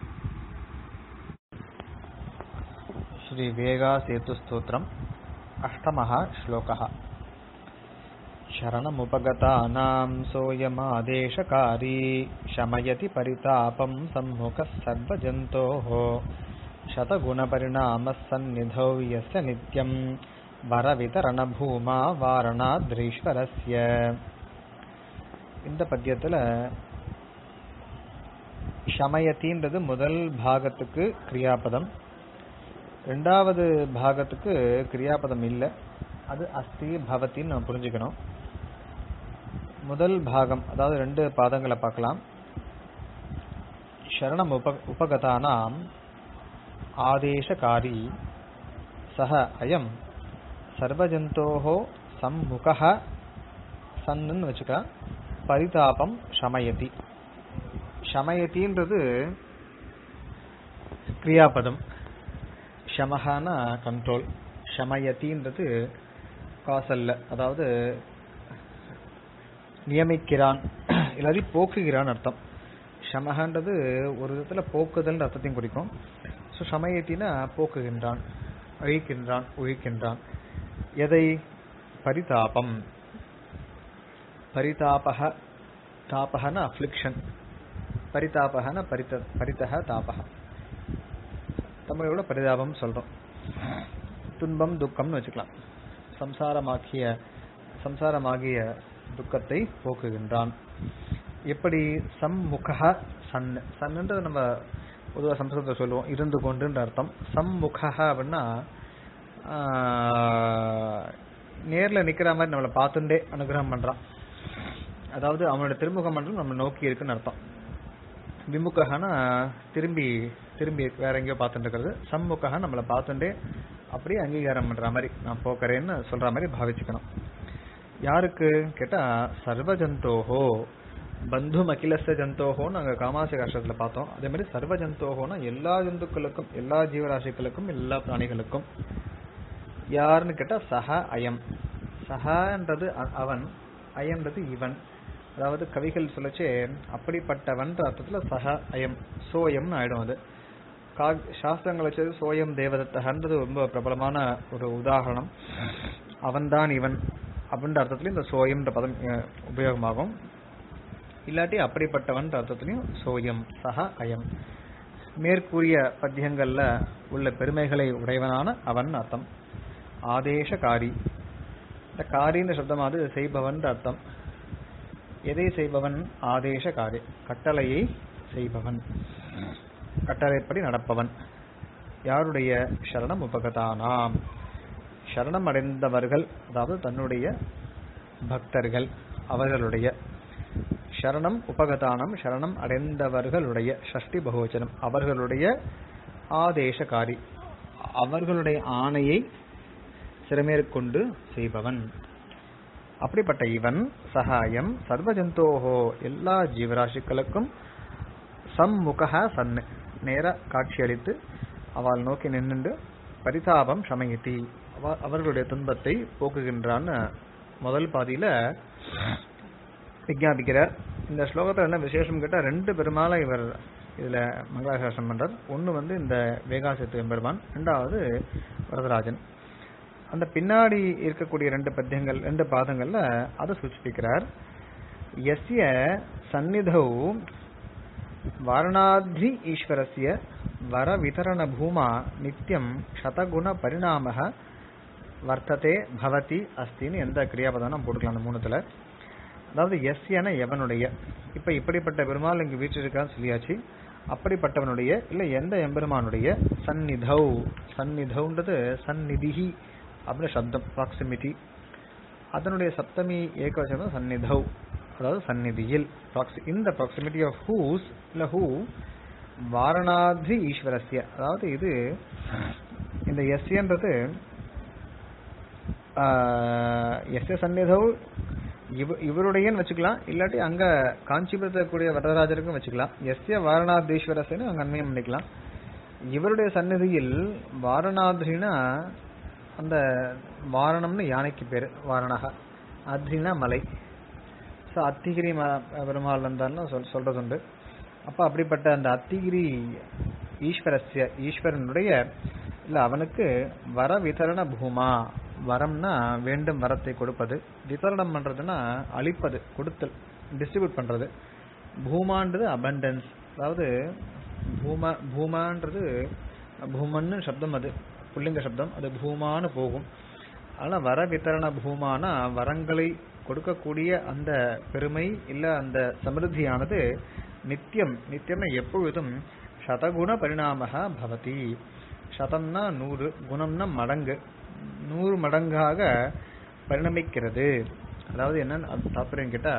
B: ஸ்ரீ வேகா சேத்து ஸ்தோத்திரம் अष्टमः श्लोकः शरणमुपगतानां सोऽयमादेशकारी शमयति परितापं सम्मुखः सर्वजन्तोः शतगुणपरिणामः सन्निधौ यस्य नित्यं वरवितरणभूमा वारणाद्रीश्वरस्य இந்த பத்தியத்துல ஷமயத்தின்றது முதல் பாகத்துக்கு கிரியாபதம் ரெண்டாவது பாகத்துக்கு கிரியாபதம் இல்லை அது அஸ்தி பவத்தின்னு நம்ம புரிஞ்சுக்கணும் முதல் பாகம் அதாவது ரெண்டு பாதங்களை பார்க்கலாம் சரணம் உப உபகதானாம் ஆதேசகாரி சக அயம் சர்வஜந்தோஹோ சம்முக சன்னு வச்சுக்க பரிதாபம் ஷமயதி ஷமயத்தின்றது கிரியாபதம் ஷமஹான கண்ட்ரோல் ஷமயத்தின்றது காசல்ல அதாவது நியமிக்கிறான் இல்லாட்டி போக்குகிறான் அர்த்தம் ஷமஹன்றது ஒரு விதத்துல போக்குதல் அர்த்தத்தையும் குறிக்கும் ஸோ ஷமயத்தினா போக்குகின்றான் அழிக்கின்றான் ஒழிக்கின்றான் எதை பரிதாபம் பரிதாபக தாபகன அஃப்ளிக்ஷன் பரிதாபகன பரித பரிதக தாபக தமிழோட பரிதாபம் சொல்றோம் துன்பம் துக்கம்னு வச்சுக்கலாம் சம்சாரமாக்கிய சம்சாரமாகிய துக்கத்தை போக்குகின்றான் எப்படி சம்முக சன் சன்ன்றது நம்ம பொதுவாக சம்ஸ்கிருதத்தில் சொல்லுவோம் இருந்து கொண்டுன்ற அர்த்தம் சம்முக அப்படின்னா ஆஹ், நேர்ல நிக்கிற மாதிரி நம்மளை பார்த்துட்டே அனுகிரகம் பண்றான் அதாவது அவனோட திருமுகம் மன்றம் நம்ம நோக்கி இருக்குன்னு அர்த்தம் விமுகனா திரும்பி திரும்பி வேற எங்கேயோ பார்த்துட்டு இருக்கிறது சம்முகா நம்மளை பார்த்துட்டே அப்படியே அங்கீகாரம் பண்ற மாதிரி நான் போக்குறேன்னு சொல்ற மாதிரி பாவிச்சுக்கணும் யாருக்கு கேட்டா சர்வஜந்தோஹோ பந்து அகிலச ஜந்தோஹோன்னு நாங்க காமாசி கஷ்டத்துல பார்த்தோம் அதே மாதிரி சர்வ ஜந்தோஹோனா எல்லா ஜந்துக்களுக்கும் எல்லா ஜீவராசிகளுக்கும் எல்லா பிராணிகளுக்கும் யாருன்னு கேட்டா சஹ அயம் சஹன்றது அ- அவன் அயம்ன்றது இவன் அதாவது கவிகள் சொல்லச்சே அப்படிப்பட்டவன்ற அர்த்தத்துல சஹ அயம் சோயம்னு ஆயிடும் அது கா- சாஸ்திரங்கள் வச்சது சோயம் தேவதத்தகன்றது ரொம்ப பிரபலமான ஒரு உதாரணம் அவன்தான் இவன் அப்படின்ற அர்த்தத்துல இந்த சோயம்ன்ற பதம் அஹ், உபயோகமாகும் இல்லாட்டி அப்படிப்பட்டவன்ற அர்த்தத்திலையும் சோயம் சஹ அயம் மேற்கூறிய பத்தியங்கள்ல உள்ள பெருமைகளை உடையவனான அவன் அர்த்தம்
A: ஆதேசகாரி இந்த காரின்ற சப்தமானது செய்பவன் அர்த்தம் எதை செய்பவன் ஆதேச காரி கட்டளையை செய்பவன் கட்டளைப்படி நடப்பவன் யாருடைய சரணம் உபகதானாம் சரணம் அடைந்தவர்கள் அதாவது தன்னுடைய பக்தர்கள் அவர்களுடைய சரணம் உபகதானம் சரணம் அடைந்தவர்களுடைய ஷஷ்டி பகுவச்சனம் அவர்களுடைய ஆதேசகாரி அவர்களுடைய ஆணையை சிறமேற்கொண்டு செய்பவன் அப்படிப்பட்ட இவன் சகாயம் சர்வஜந்தோஹோ எல்லா ஜீவராசிகளுக்கும் சம்முக சன்னு நேர காட்சியளித்து அவள் நோக்கி நின்னுண்டு பரிதாபம் சமயத்தி அவ- அவர்களுடைய துன்பத்தை போக்குகின்றான்னு முதல் பாதியில விஞ்ஞாபிக்கிறார் இந்த ஸ்லோகத்துல என்ன விசேஷம் கேட்டா ரெண்டு பெருமாளை இவர் இதுல மங்களாசாசனம் பண்றார் ஒன்னு வந்து இந்த வேகாசத்து எம்பெருமான் ரெண்டாவது வரதராஜன் அந்த பின்னாடி இருக்கக்கூடிய ரெண்டு பத்தியங்கள் ரெண்டு பாதங்கள்ல அதை சூச்சிப்பிக்கிறார் எஸ்ய சந்நிதௌ வாரணாத்ரி ஈஸ்வரஸ்ய வர விதரண பூமா நித்தியம் சதகுண பரிணாம வர்த்ததே பவதி அஸ்தின்னு எந்த கிரியாபதம் நம்ம போட்டுக்கலாம் அந்த மூணுத்துல அதாவது எஸ்யன எவனுடைய இப்ப இப்படிப்பட்ட பெருமாள் இங்கு வீற்றிருக்கான்னு சொல்லியாச்சு அப்படிப்பட்டவனுடைய இல்ல எந்த எம்பெருமானுடைய சந்நிதௌ சந்நிதௌன்றது சந்நிதிஹி அப்படின்னு சப்தம் ப்ராக்சிமிட்டி அதனுடைய சப்தமி ஏகவசனம் சந்நிதௌ அதாவது சந்நிதியில் proxi- இந்த ப்ராக்சிமிட்டி ஆஃப் ஹூஸ் இல்ல ஹூ வாரணாத்ரி ஈஸ்வரஸ்ய அதாவது இது இந்த எஸ்யன்றது எஸ்ய சந்நிதௌ இவ இவருடையன்னு வச்சுக்கலாம் இல்லாட்டி அங்க காஞ்சிபுரத்தில் இருக்கக்கூடிய வரதராஜருக்கும் வச்சுக்கலாம் எஸ்ய வாரணாதீஸ்வரஸ்ன்னு அங்க அன்மயம் பண்ணிக்கலாம் இவருடைய சந்நிதியில் வாரணாத்ரினா அந்த வாரணம்னு யானைக்கு பேரு வாரணகா அத்ரினா மலை ஸோ அத்திகிரி ம- பெருமாள் வந்தாலும் சொல் சொல்றது உண்டு அப்ப அப்படிப்பட்ட அந்த அத்திகிரி ஈஸ்வரஸ்ய ஈஸ்வரனுடைய இல்ல அவனுக்கு வர விதரண பூமா வரம்னா வேண்டும் வரத்தை கொடுப்பது விதரணம் பண்றதுன்னா அளிப்பது கொடுத்தல் டிஸ்ட்ரிபியூட் பண்றது பூமான்றது அபண்டன்ஸ் அதாவது பூமா பூமான்றது பூமன்னு சப்தம் அது புல்லிங்க சப்தம் அது பூமான்னு போகும் ஆனா வர வித்தரண பூமானா வரங்களை கொடுக்கக்கூடிய அந்த பெருமை இல்ல அந்த சமிருத்தியானது நித்தியம் நித்தியம்னா எப்பொழுதும் சதகுண பரிணாமக பவதி சதம்னா நூறு குணம்னா மடங்கு நூறு மடங்காக பரிணமிக்கிறது அதாவது என்னன்னு அது தாற்பயம் கேட்டா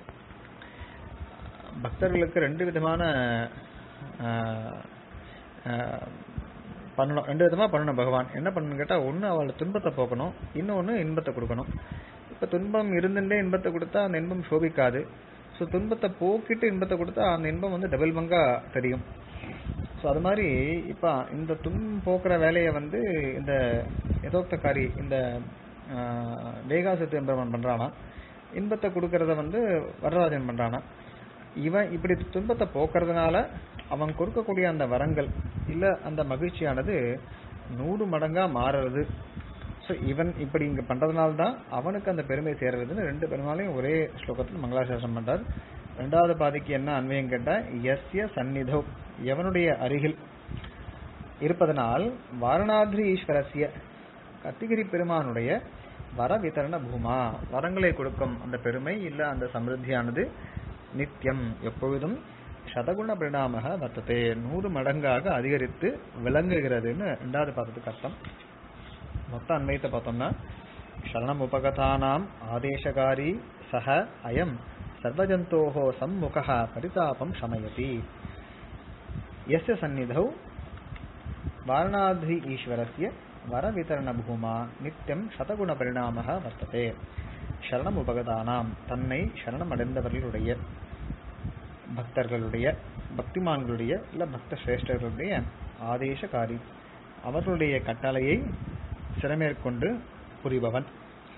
A: பக்தர்களுக்கு ரெண்டு விதமான ஆஹ், ஆஹ், பண்ணணும் ரெண்டு விதமா பண்ணணும் பகவான் என்ன பண்ணணும் கேட்டா ஒண்ணு அவளோட துன்பத்தை போக்கணும் இன்னொன்னு இன்பத்தை கொடுக்கணும் இப்ப துன்பம் இருந்துட்டே இன்பத்தை கொடுத்தா அந்த இன்பம் சோபிக்காது ஸோ துன்பத்தை போக்கிட்டு இன்பத்தை கொடுத்தா அந்த இன்பம் வந்து டபுள் பங்கா தெரியும் ஸோ அது மாதிரி இப்ப இந்த துன்பம் போக்குற வேலையை வந்து இந்த யதோக்தக்காரி இந்த ஆஹ், வேகாசத்து எம்பெருமான் பண்றானா இன்பத்தை கொடுக்கறத வந்து வரராஜன் பண்றானா இவன் இப்படி துன்பத்தை போக்குறதுனால அவன் கொடுக்கக்கூடிய அந்த வரங்கள் இல்ல அந்த மகிழ்ச்சியானது நூறு மடங்கா மாறுறது ஸோ இவன் இப்படி இங்க பண்றதுனால தான் அவனுக்கு அந்த பெருமை சேர்றதுன்னு ரெண்டு பெருமாளையும் ஒரே ஸ்லோகத்தில் மங்களாசாசனம் பண்றார் ரெண்டாவது பாதிக்கு என்ன அன்வயம் கேட்டா எஸ்ய சந்நிதோ எவனுடைய அருகில் இருப்பதனால் வாரணாத்ரி ஈஸ்வரஸ்ய கத்திகிரி பெருமானுடைய வர விதரண பூமா வரங்களை கொடுக்கும் அந்த பெருமை இல்ல அந்த சமிருத்தியானது நித்தியம் எப்பொழுதும் சதகுண பரிணாமக வர்த்ததே நூறு மடங்காக அதிகரித்து விளங்குகிறதுன்னு ரெண்டாவது பாதத்துக்கு அர்த்தம் மொத்த அன்வயத்தை பார்த்தோம்னா சரணம் உபகதானாம் ஆதேசகாரி சக அயம் சர்வஜந்தோஹோ சம்முக பரிதாபம் சமயதி यस्य सन्निधौ वारणाधि ईश्वरस्य வரவிதரணபூமா நித்தியம் சதகுண வர்த்ததே சரணம் உபகதானாம் தன்னை சரணம் அடைந்தவர்களுடைய பக்தர்களுடைய பக்திமான்களுடைய இல்ல பக்த சிரேஷ்டர்களுடைய ஆதேசகாரி அவர்களுடைய கட்டளையை சிறமேற்கொண்டு புரிபவன்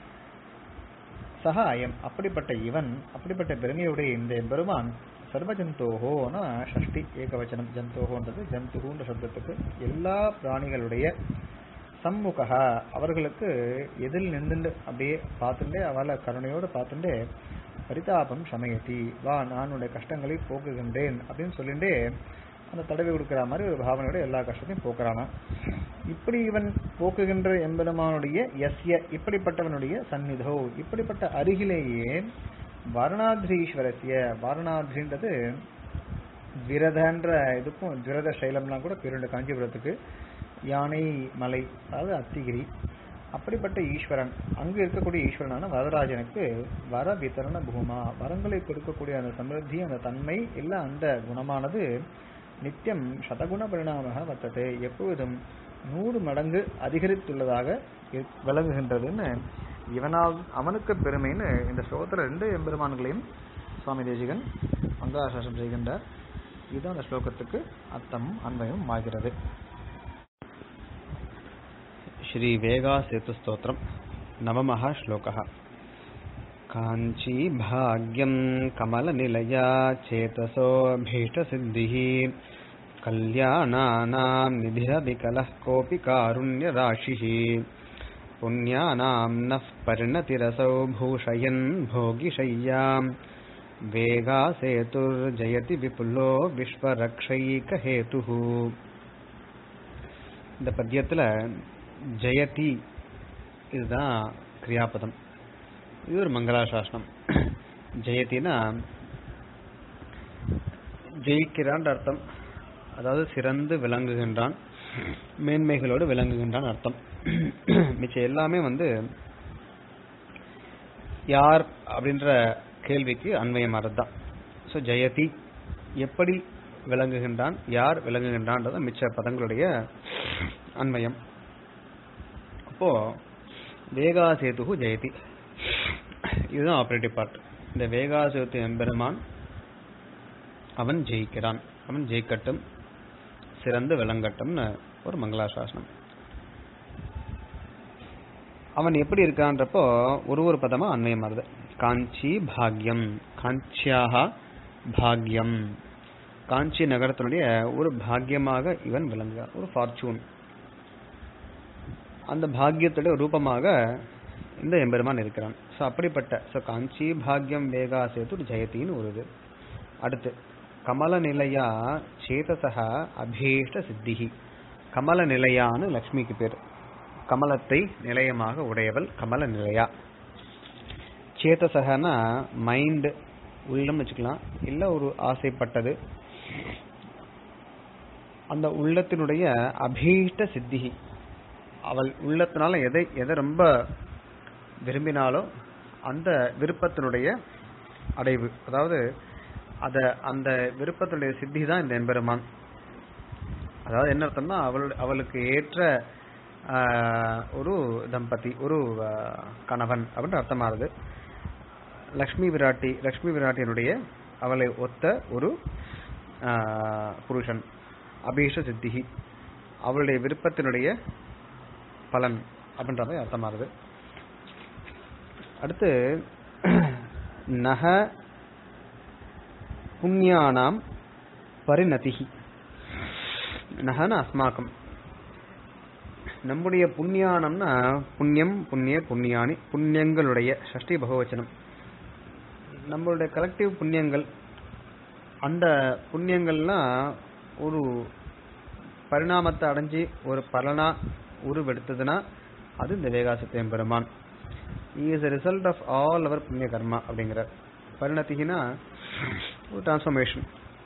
A: சகாயம் அப்படிப்பட்ட இவன் அப்படிப்பட்ட பெருமையுடைய இந்த பெருமான் சர்வ ஜந்தோஹோனா ஷஷ்டி ஏகவச்சனம் ஜந்தோஹோன்றது ஜந்துகுன்ற சப்தத்துக்கு எல்லா பிராணிகளுடைய சம்முகா அவர்களுக்கு எதில் நின்றுண்டு அப்படியே பார்த்துட்டே அவளை கருணையோடு பார்த்துட்டே பரிதாபம் சமயத்தி வா நான் உன்னுடைய கஷ்டங்களை போக்குகின்றேன் அப்படின்னு சொல்லிட்டு அந்த தடவை கொடுக்கிற மாதிரி ஒரு பாவனையோட எல்லா கஷ்டத்தையும் போக்குறானா இப்படி இவன் போக்குகின்ற எம்பெருமானுடைய எஸ்ய இப்படிப்பட்டவனுடைய சந்நிதோ இப்படிப்பட்ட அருகிலேயே வாரணாத்ரீஸ்வரஸ்ய வாரணாத்ரின்றது விரதன்ற இதுக்கும் விரத சைலம்லாம் கூட பேருண்டு காஞ்சிபுரத்துக்கு யானை மலை அதாவது அத்திகிரி அப்படிப்பட்ட ஈஸ்வரன் அங்கு இருக்கக்கூடிய ஈஸ்வரனான வரதராஜனுக்கு வர வித்தரண பூமா வரங்களை கொடுக்கக்கூடிய அந்த சமிருத்தி அந்த தன்மை இல்ல அந்த குணமானது நித்தியம் சதகுண பரிணாமக வர்த்தது எப்பொழுதும் நூறு மடங்கு அதிகரித்துள்ளதாக இரு- விளங்குகின்றதுன்னு இவனால் அவனுக்கு பெருமைன்னு இந்த ஸ்லோகத்துல ரெண்டு எம்பெருமான்களையும் சுவாமி தேசிகன் மங்களாசாசனம் செய்கின்றார் இதுதான் அந்த ஸ்லோகத்துக்கு அர்த்தமும் அன்வயமும் ஆகிறது
B: श्रीवेगासेतुस्तोत्रम् नवमः श्लोकः काञ्चीभाग्यम् कमलनिलया चेतसो भीष्टसिद्धिः कल्याणानाम् निधिरविकलः कोऽपि कारुण्यराशिः पुण्यानाम् नः परिणतिरसौ भूषयन् भोगिशय्याम् वेगासेतुर्जयति विपुलो विश्वरक्षैकहेतुः இந்த பத்தியத்துல ஜெயதி இதுதான் கிரியாபதம் இது ஒரு மங்களாசாசனம் ஜெயத்தினா ஜெயிக்கிறான் அர்த்தம் அதாவது சிறந்து விளங்குகின்றான் மேன்மைகளோடு விளங்குகின்றான் அர்த்தம் மிச்சம் எல்லாமே வந்து யார் அப்படின்ற கேள்விக்கு அன்வயமானது தான் ஸோ ஜெயதி எப்படி விளங்குகின்றான் யார் விளங்குகின்றான்றது மிச்ச பதங்களுடைய அன்வயம் அப்போ வேகாசேது ஜெயதி இதுதான் ஆபரேட்டிவ் பார்ட் இந்த வேகாசேத்து எம்பெருமான் அவன் ஜெயிக்கிறான் அவன் ஜெயிக்கட்டும் சிறந்து விளங்கட்டும்னு ஒரு மங்களாசாசனம் அவன் எப்படி இருக்கான்றப்போ ஒரு ஒரு பதமா அன்வயமாறுது காஞ்சி பாக்யம் காஞ்சியாக பாக்யம் காஞ்சி நகரத்தினுடைய ஒரு பாக்கியமாக இவன் விளங்குகிறான் ஒரு ஃபார்ச்சூன் அந்த பாக்கியத்துடைய ரூபமாக இந்த எம்பெருமான் இருக்கிறான் ஸோ அப்படிப்பட்ட ஸோ காஞ்சி பாக்யம் வேகா சேத்து ஜெயத்தின்னு ஒரு இது அடுத்து கமல நிலையா சேதசக அபீஷ்ட சித்திகி கமல நிலையான்னு லக்ஷ்மிக்கு பேர் கமலத்தை நிலையமாக உடையவள் கமல நிலையா சேதசகனா மைண்ட் உள்ளம் வச்சுக்கலாம் இல்ல ஒரு ஆசைப்பட்டது அந்த உள்ளத்தினுடைய அபீஷ்ட சித்திகி அவள் உள்ளத்தினால எதை எதை ரொம்ப விரும்பினாலோ அந்த விருப்பத்தினுடைய அடைவு அதாவது அத அந்த விருப்பத்தினுடைய சித்தி தான் இந்த எம்பெருமான் அதாவது என்ன அர்த்தம்னா அவள் அவளுக்கு ஏற்ற ஆஹ், ஒரு தம்பதி ஒரு ஆஹ், கணவன் அப்படின்ற அர்த்தமாகுது லக்ஷ்மி விராட்டி லக்ஷ்மி விராட்டியினுடைய அவளை ஒத்த ஒரு ஆஹ், புருஷன் அபீஷ சித்திகி அவளுடைய விருப்பத்தினுடைய பலன் அப்படின்றத அர்த்தமாகுது அடுத்து நக புண்ணியானாம் பரிணதிகி நகன அஸ்மாக்கம் நம்முடைய புண்ணியானம்னா புண்ணியம் புண்ணிய புண்ணியானி புண்ணியங்களுடைய ஷஷ்டி பகவச்சனம் நம்மளுடைய கலெக்டிவ் புண்ணியங்கள் அந்த புண்ணியங்கள்லாம் ஒரு பரிணாமத்தை அடைஞ்சு ஒரு பலனா உருவெடுத்ததுன்னா அது இந்த வேகாசத்தியம் பெருமான் is a result of all அவர் புண்ணிய கர்மா அப்படிங்கிற பரிணத்திகினா ஒரு டிரான்ஸ்ஃபர்மேஷன்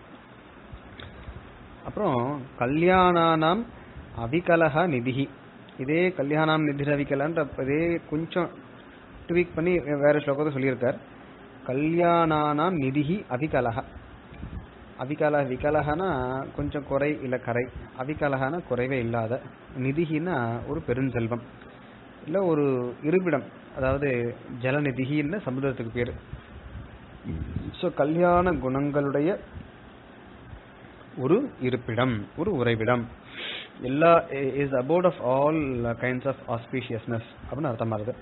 B: அப்புறம் கல்யாணானாம் அவிகலஹ நிதிஹி இதே கல்யாணாம் நிதி அவிகலன்ற இதே கொஞ்சம் ட்வீக் பண்ணி வேற ஸ்லோகத்தை சொல்லியிருக்கார் கல்யாணானாம் நிதிஹி அவிகலஹ அவிகல விகலகனா கொஞ்சம் குறை இல்ல கரை அவிகலகனா குறைவே இல்லாத நிதிகினா ஒரு பெருஞ்செல்வம் இல்ல ஒரு இருப்பிடம் அதாவது ஜலநிதிகின்னு சமுதிரத்துக்கு பேரு சோ கல்யாண குணங்களுடைய ஒரு இருப்பிடம் ஒரு உறைவிடம் எல்லா is about of all kinds of auspiciousness அப்படின்னு அர்த்தமா இருக்கு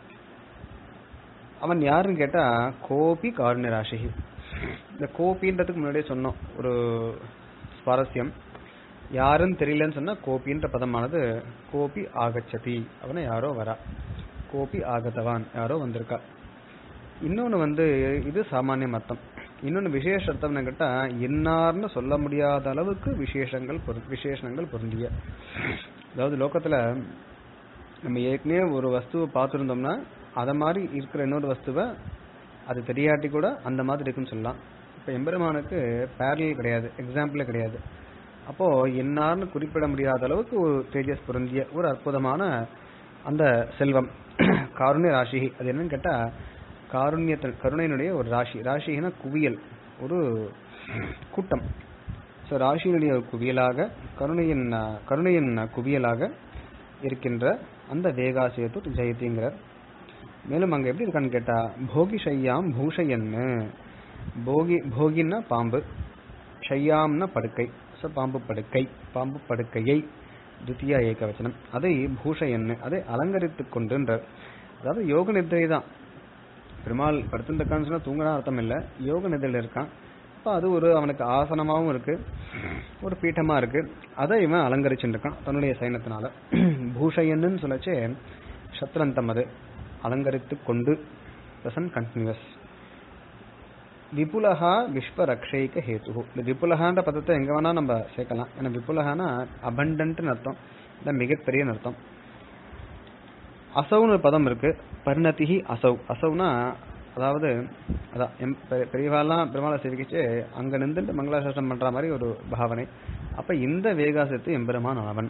B: அவன் யாருன்னு கேட்டா கோபி காருண்ய ராசிகி இந்த கோபின்றதுக்கு முன்னாடியே சொன்னோம் ஒரு சுவாரஸ்யம் யாருன்னு தெரியலன்னு சொன்னா கோபின்ற பதமானது கோபி ஆகச்சதி அவனை யாரோ வரா கோபி ஆகதவான் யாரோ வந்திருக்கா இன்னொன்னு வந்து இது சாமானியம் அர்த்தம் இன்னொன்னு விசேஷ அர்த்தம்னு கேட்டா இன்னார்னு சொல்ல முடியாத அளவுக்கு விசேஷங்கள் பொரு- விசேஷணங்கள் பொருந்திய அதாவது லோகத்துல நம்ம ஏற்கனவே ஒரு வஸ்துவை பார்த்துருந்தோம்னா அதை மாதிரி இருக்கிற இன்னொரு வஸ்துவை அது தெரியாட்டி கூட அந்த மாதிரி இருக்குன்னு சொல்லலாம் இப்போ எம்பெருமானுக்கு பேரல் கிடையாது எக்ஸாம்பிளே கிடையாது அப்போ என்னார்னு குறிப்பிட முடியாத அளவுக்கு ஒரு தேஜஸ் பொருந்திய ஒரு அற்புதமான அந்த செல்வம் காருண்ய ராசி அது என்னன்னு கேட்டா காருண்யத்தில் கருணையினுடைய ஒரு ராசி ராசினா குவியல் ஒரு கூட்டம் ஸோ ராசியினுடைய ஒரு குவியலாக கருணையின் அஹ், கருணையின் குவியலாக இருக்கின்ற அந்த வேகாசேத்து ஜெயதிங்கிறார் மேலும் அங்க எப்படி இருக்கான்னு கேட்டா போகி ஷையாம் பூஷையன்னு போகி போகின்னா பாம்பு ஷையாம்னா படுக்கை ஸோ பாம்பு படுக்கை பாம்பு படுக்கையை துத்தியா ஏகவச்சனம் அதை பூஷையன்னு அதை அலங்கரித்துக் கொண்டுன்றார் அதாவது யோக நித்ரை தான் பெருமாள் படுத்திருக்கான்னு சொன்னா தூங்கினா அர்த்தம் இல்ல யோக நிதியில் இருக்கான் அப்ப அது ஒரு அவனுக்கு ஆசனமாவும் இருக்கு ஒரு பீட்டமா இருக்கு அதை இவன் அலங்கரிச்சுட்டு இருக்கான் தன்னுடைய சைனத்தினால பூஷையன்னு சொல்லச்சே சத்ரந்தம் அது அலங்கரித்து கொண்டு பிரசன்ட் கண்டினியூஸ் விபுலஹா விஸ்வரக்ஷைக ஹேத்து இந்த விபுலஹான்ற பதத்தை எங்க வேணா நம்ம சேர்க்கலாம் ஏன்னா விபுலஹானா அபண்டன்ட்னு அர்த்தம் இல்லை மிகப்பெரியன்னு அர்த்தம் அசவுன்னு ஒரு பதம் இருக்கு பரிணதிஹி அசௌ அசௌனா அதாவது அதான் எம் பெ- பெரியவாள்லாம் பெருமாளை சேவிக்கிச்சு அங்க நின்றுட்டு மங்களாசாசனம் பண்ற மாதிரி ஒரு பாவனை அப்ப இந்த வேகாசத்து எம்பெருமான் அவன்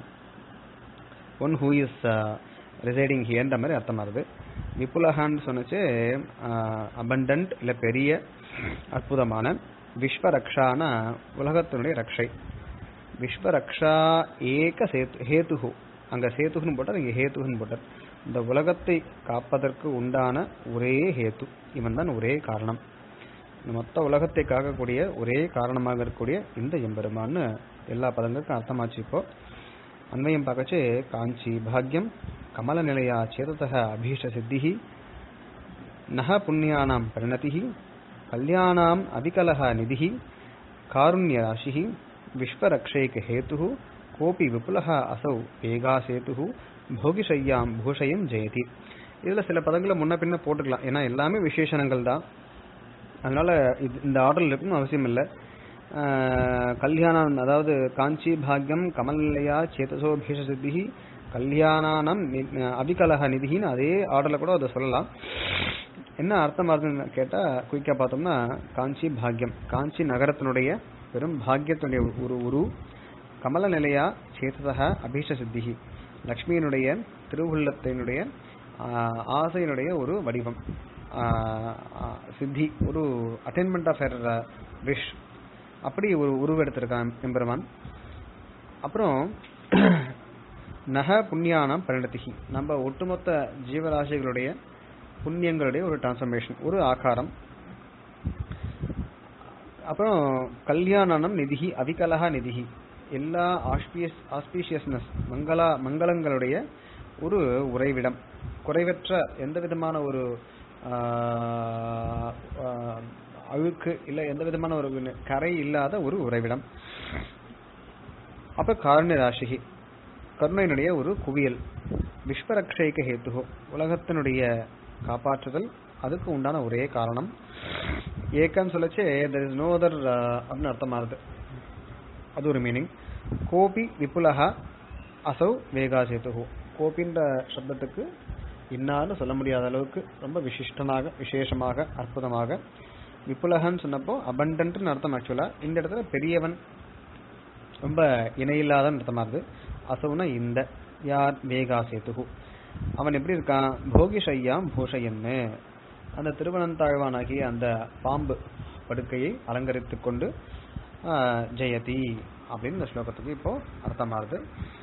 B: ஒன் ஹூ இஸ் ரிசைடிங் ஹியர்ன்ற மாதிரி அர்த்தம் வருது விபுலகான்னு சொன்னச்சு அபண்டன்ட் இல்ல பெரிய அற்புதமான விஸ்வரக்ஷான உலகத்தினுடைய ரக்ஷை விஸ்வரக்ஷா ஏக சேத்து ஹேதுஹு அங்க சேத்துகுன்னு போட்டார் இங்க ஹேத்துகுன்னு போட்டார் இந்த உலகத்தை காப்பதற்கு உண்டான ஒரே ஹேத்து இவன் தான் ஒரே காரணம் இந்த மொத்த உலகத்தை காக்கக்கூடிய ஒரே காரணமாக இருக்கக்கூடிய இந்த எம்பெருமான்னு எல்லா பதங்களுக்கும் அர்த்தமாச்சு இப்போ அன்வயம் பார்க்கச்சு காஞ்சி பாக்யம் கமல நிலையா சேதத்தக அபீஷ்ட சித்திஹி நக புண்ணியானாம் பரிணதிஹி கல்யாணாம் அவிகலஹ நிதிஹி காருண்யராசிஹி விஸ்வரக்ஷைக ஹேதுஹு கோபி விபுலஹ அசௌ வேகாசேதுஹு போகிஷய்யாம் பூஷயம் ஜெயதி இதுல சில பதங்களை முன்ன பின்ன போட்டுக்கலாம் ஏன்னா எல்லாமே விசேஷணங்கள் தான் அதனால இது இந்த ஆர்டர்ல இருக்கணும் அவசியம் இல்லை கல்யாணம் அதாவது காஞ்சி பாக்யம் கமல்லையா சேதசோ பீஷ சித்திஹி கல்யாணானம் நி- அபிகலஹ நிதின்னு அதே ஆர்டர்ல கூட அதை சொல்லலாம் என்ன அர்த்தம் வருதுன்னு கேட்டா குயிக்கா பார்த்தோம்னா காஞ்சி பாக்யம் காஞ்சி நகரத்தினுடைய பெரும் பாக்கியத்தினுடைய ஒரு உரு கமல நிலையா சேததக அபீஷ சித்திஹி லக்ஷ்மியினுடைய திருவுள்ளத்தினுடைய ஆஹ், ஆசையினுடைய ஒரு வடிவம் ஆஹ், ஆஹ், சித்தி ஒரு அட்டைன்மெண்ட் ஆஃப் ஹர் விஷ் அப்படி ஒரு உருவெடுத்திருக்கான் எம்பெருமான் அப்புறம் நக புண்ணியானம் பரிணதிகி நம்ம ஒட்டுமொத்த ஜீவராசிகளுடைய புண்ணியங்களுடைய ஒரு டிரான்ஸ்ஃபர்மேஷன் ஒரு ஆகாரம் அப்புறம் கல்யாணம் நிதிகி அவிகலஹா நிதிகி எல்லா ஆஸ்பியஸ் ஆஸ்பீஷியஸ்னஸ் மங்களா மங்களங்களுடைய ஒரு உறைவிடம் குறைவற்ற எந்த விதமான ஒரு ஆஹ், ஆஹ், அழுக்கு இல்ல எந்த விதமான ஒரு கரை இல்லாத ஒரு உறைவிடம் அப்ப காருண்ய ராசிகி கருணையினுடைய ஒரு குவியல் விஸ்வரக்ஷைக ஹேத்துகோ உலகத்தினுடைய காப்பாற்றுதல் அதுக்கு உண்டான ஒரே காரணம் ஏக்கன்னு சொல்லச்சே தெர் இஸ் நோ அதர் அப்படின்னு அர்த்தமாகுது அது ஒரு மீனிங் கோபி விபுலஹா அசௌ வேகாசேதுகு கோபின்ற சப்தத்துக்கு இன்னான்னு சொல்ல முடியாத அளவுக்கு ரொம்ப விசிஷ்டனாக விசேஷமாக அற்புதமாக விபுலகன்னு சொன்னப்போ அபண்டன்ட்னு அர்த்தம் ஆக்சுவலா இந்த இடத்துல பெரியவன் ரொம்ப இணையில்லாத அர்த்தமாகுது அசவுனா இந்த யார் வேகாசேதுகு அவன் எப்படி இருக்கான் போகிஷையாம் பூஷையன்னு அந்த திருவனந்தாழ்வானாகிய அந்த பாம்பு படுக்கையை அலங்கரித்துக் கொண்டு ஆஹ், ஜெயதி அப்படின்னு இந்த ஸ்லோகத்துக்கு இப்போ அர்த்தமாகுது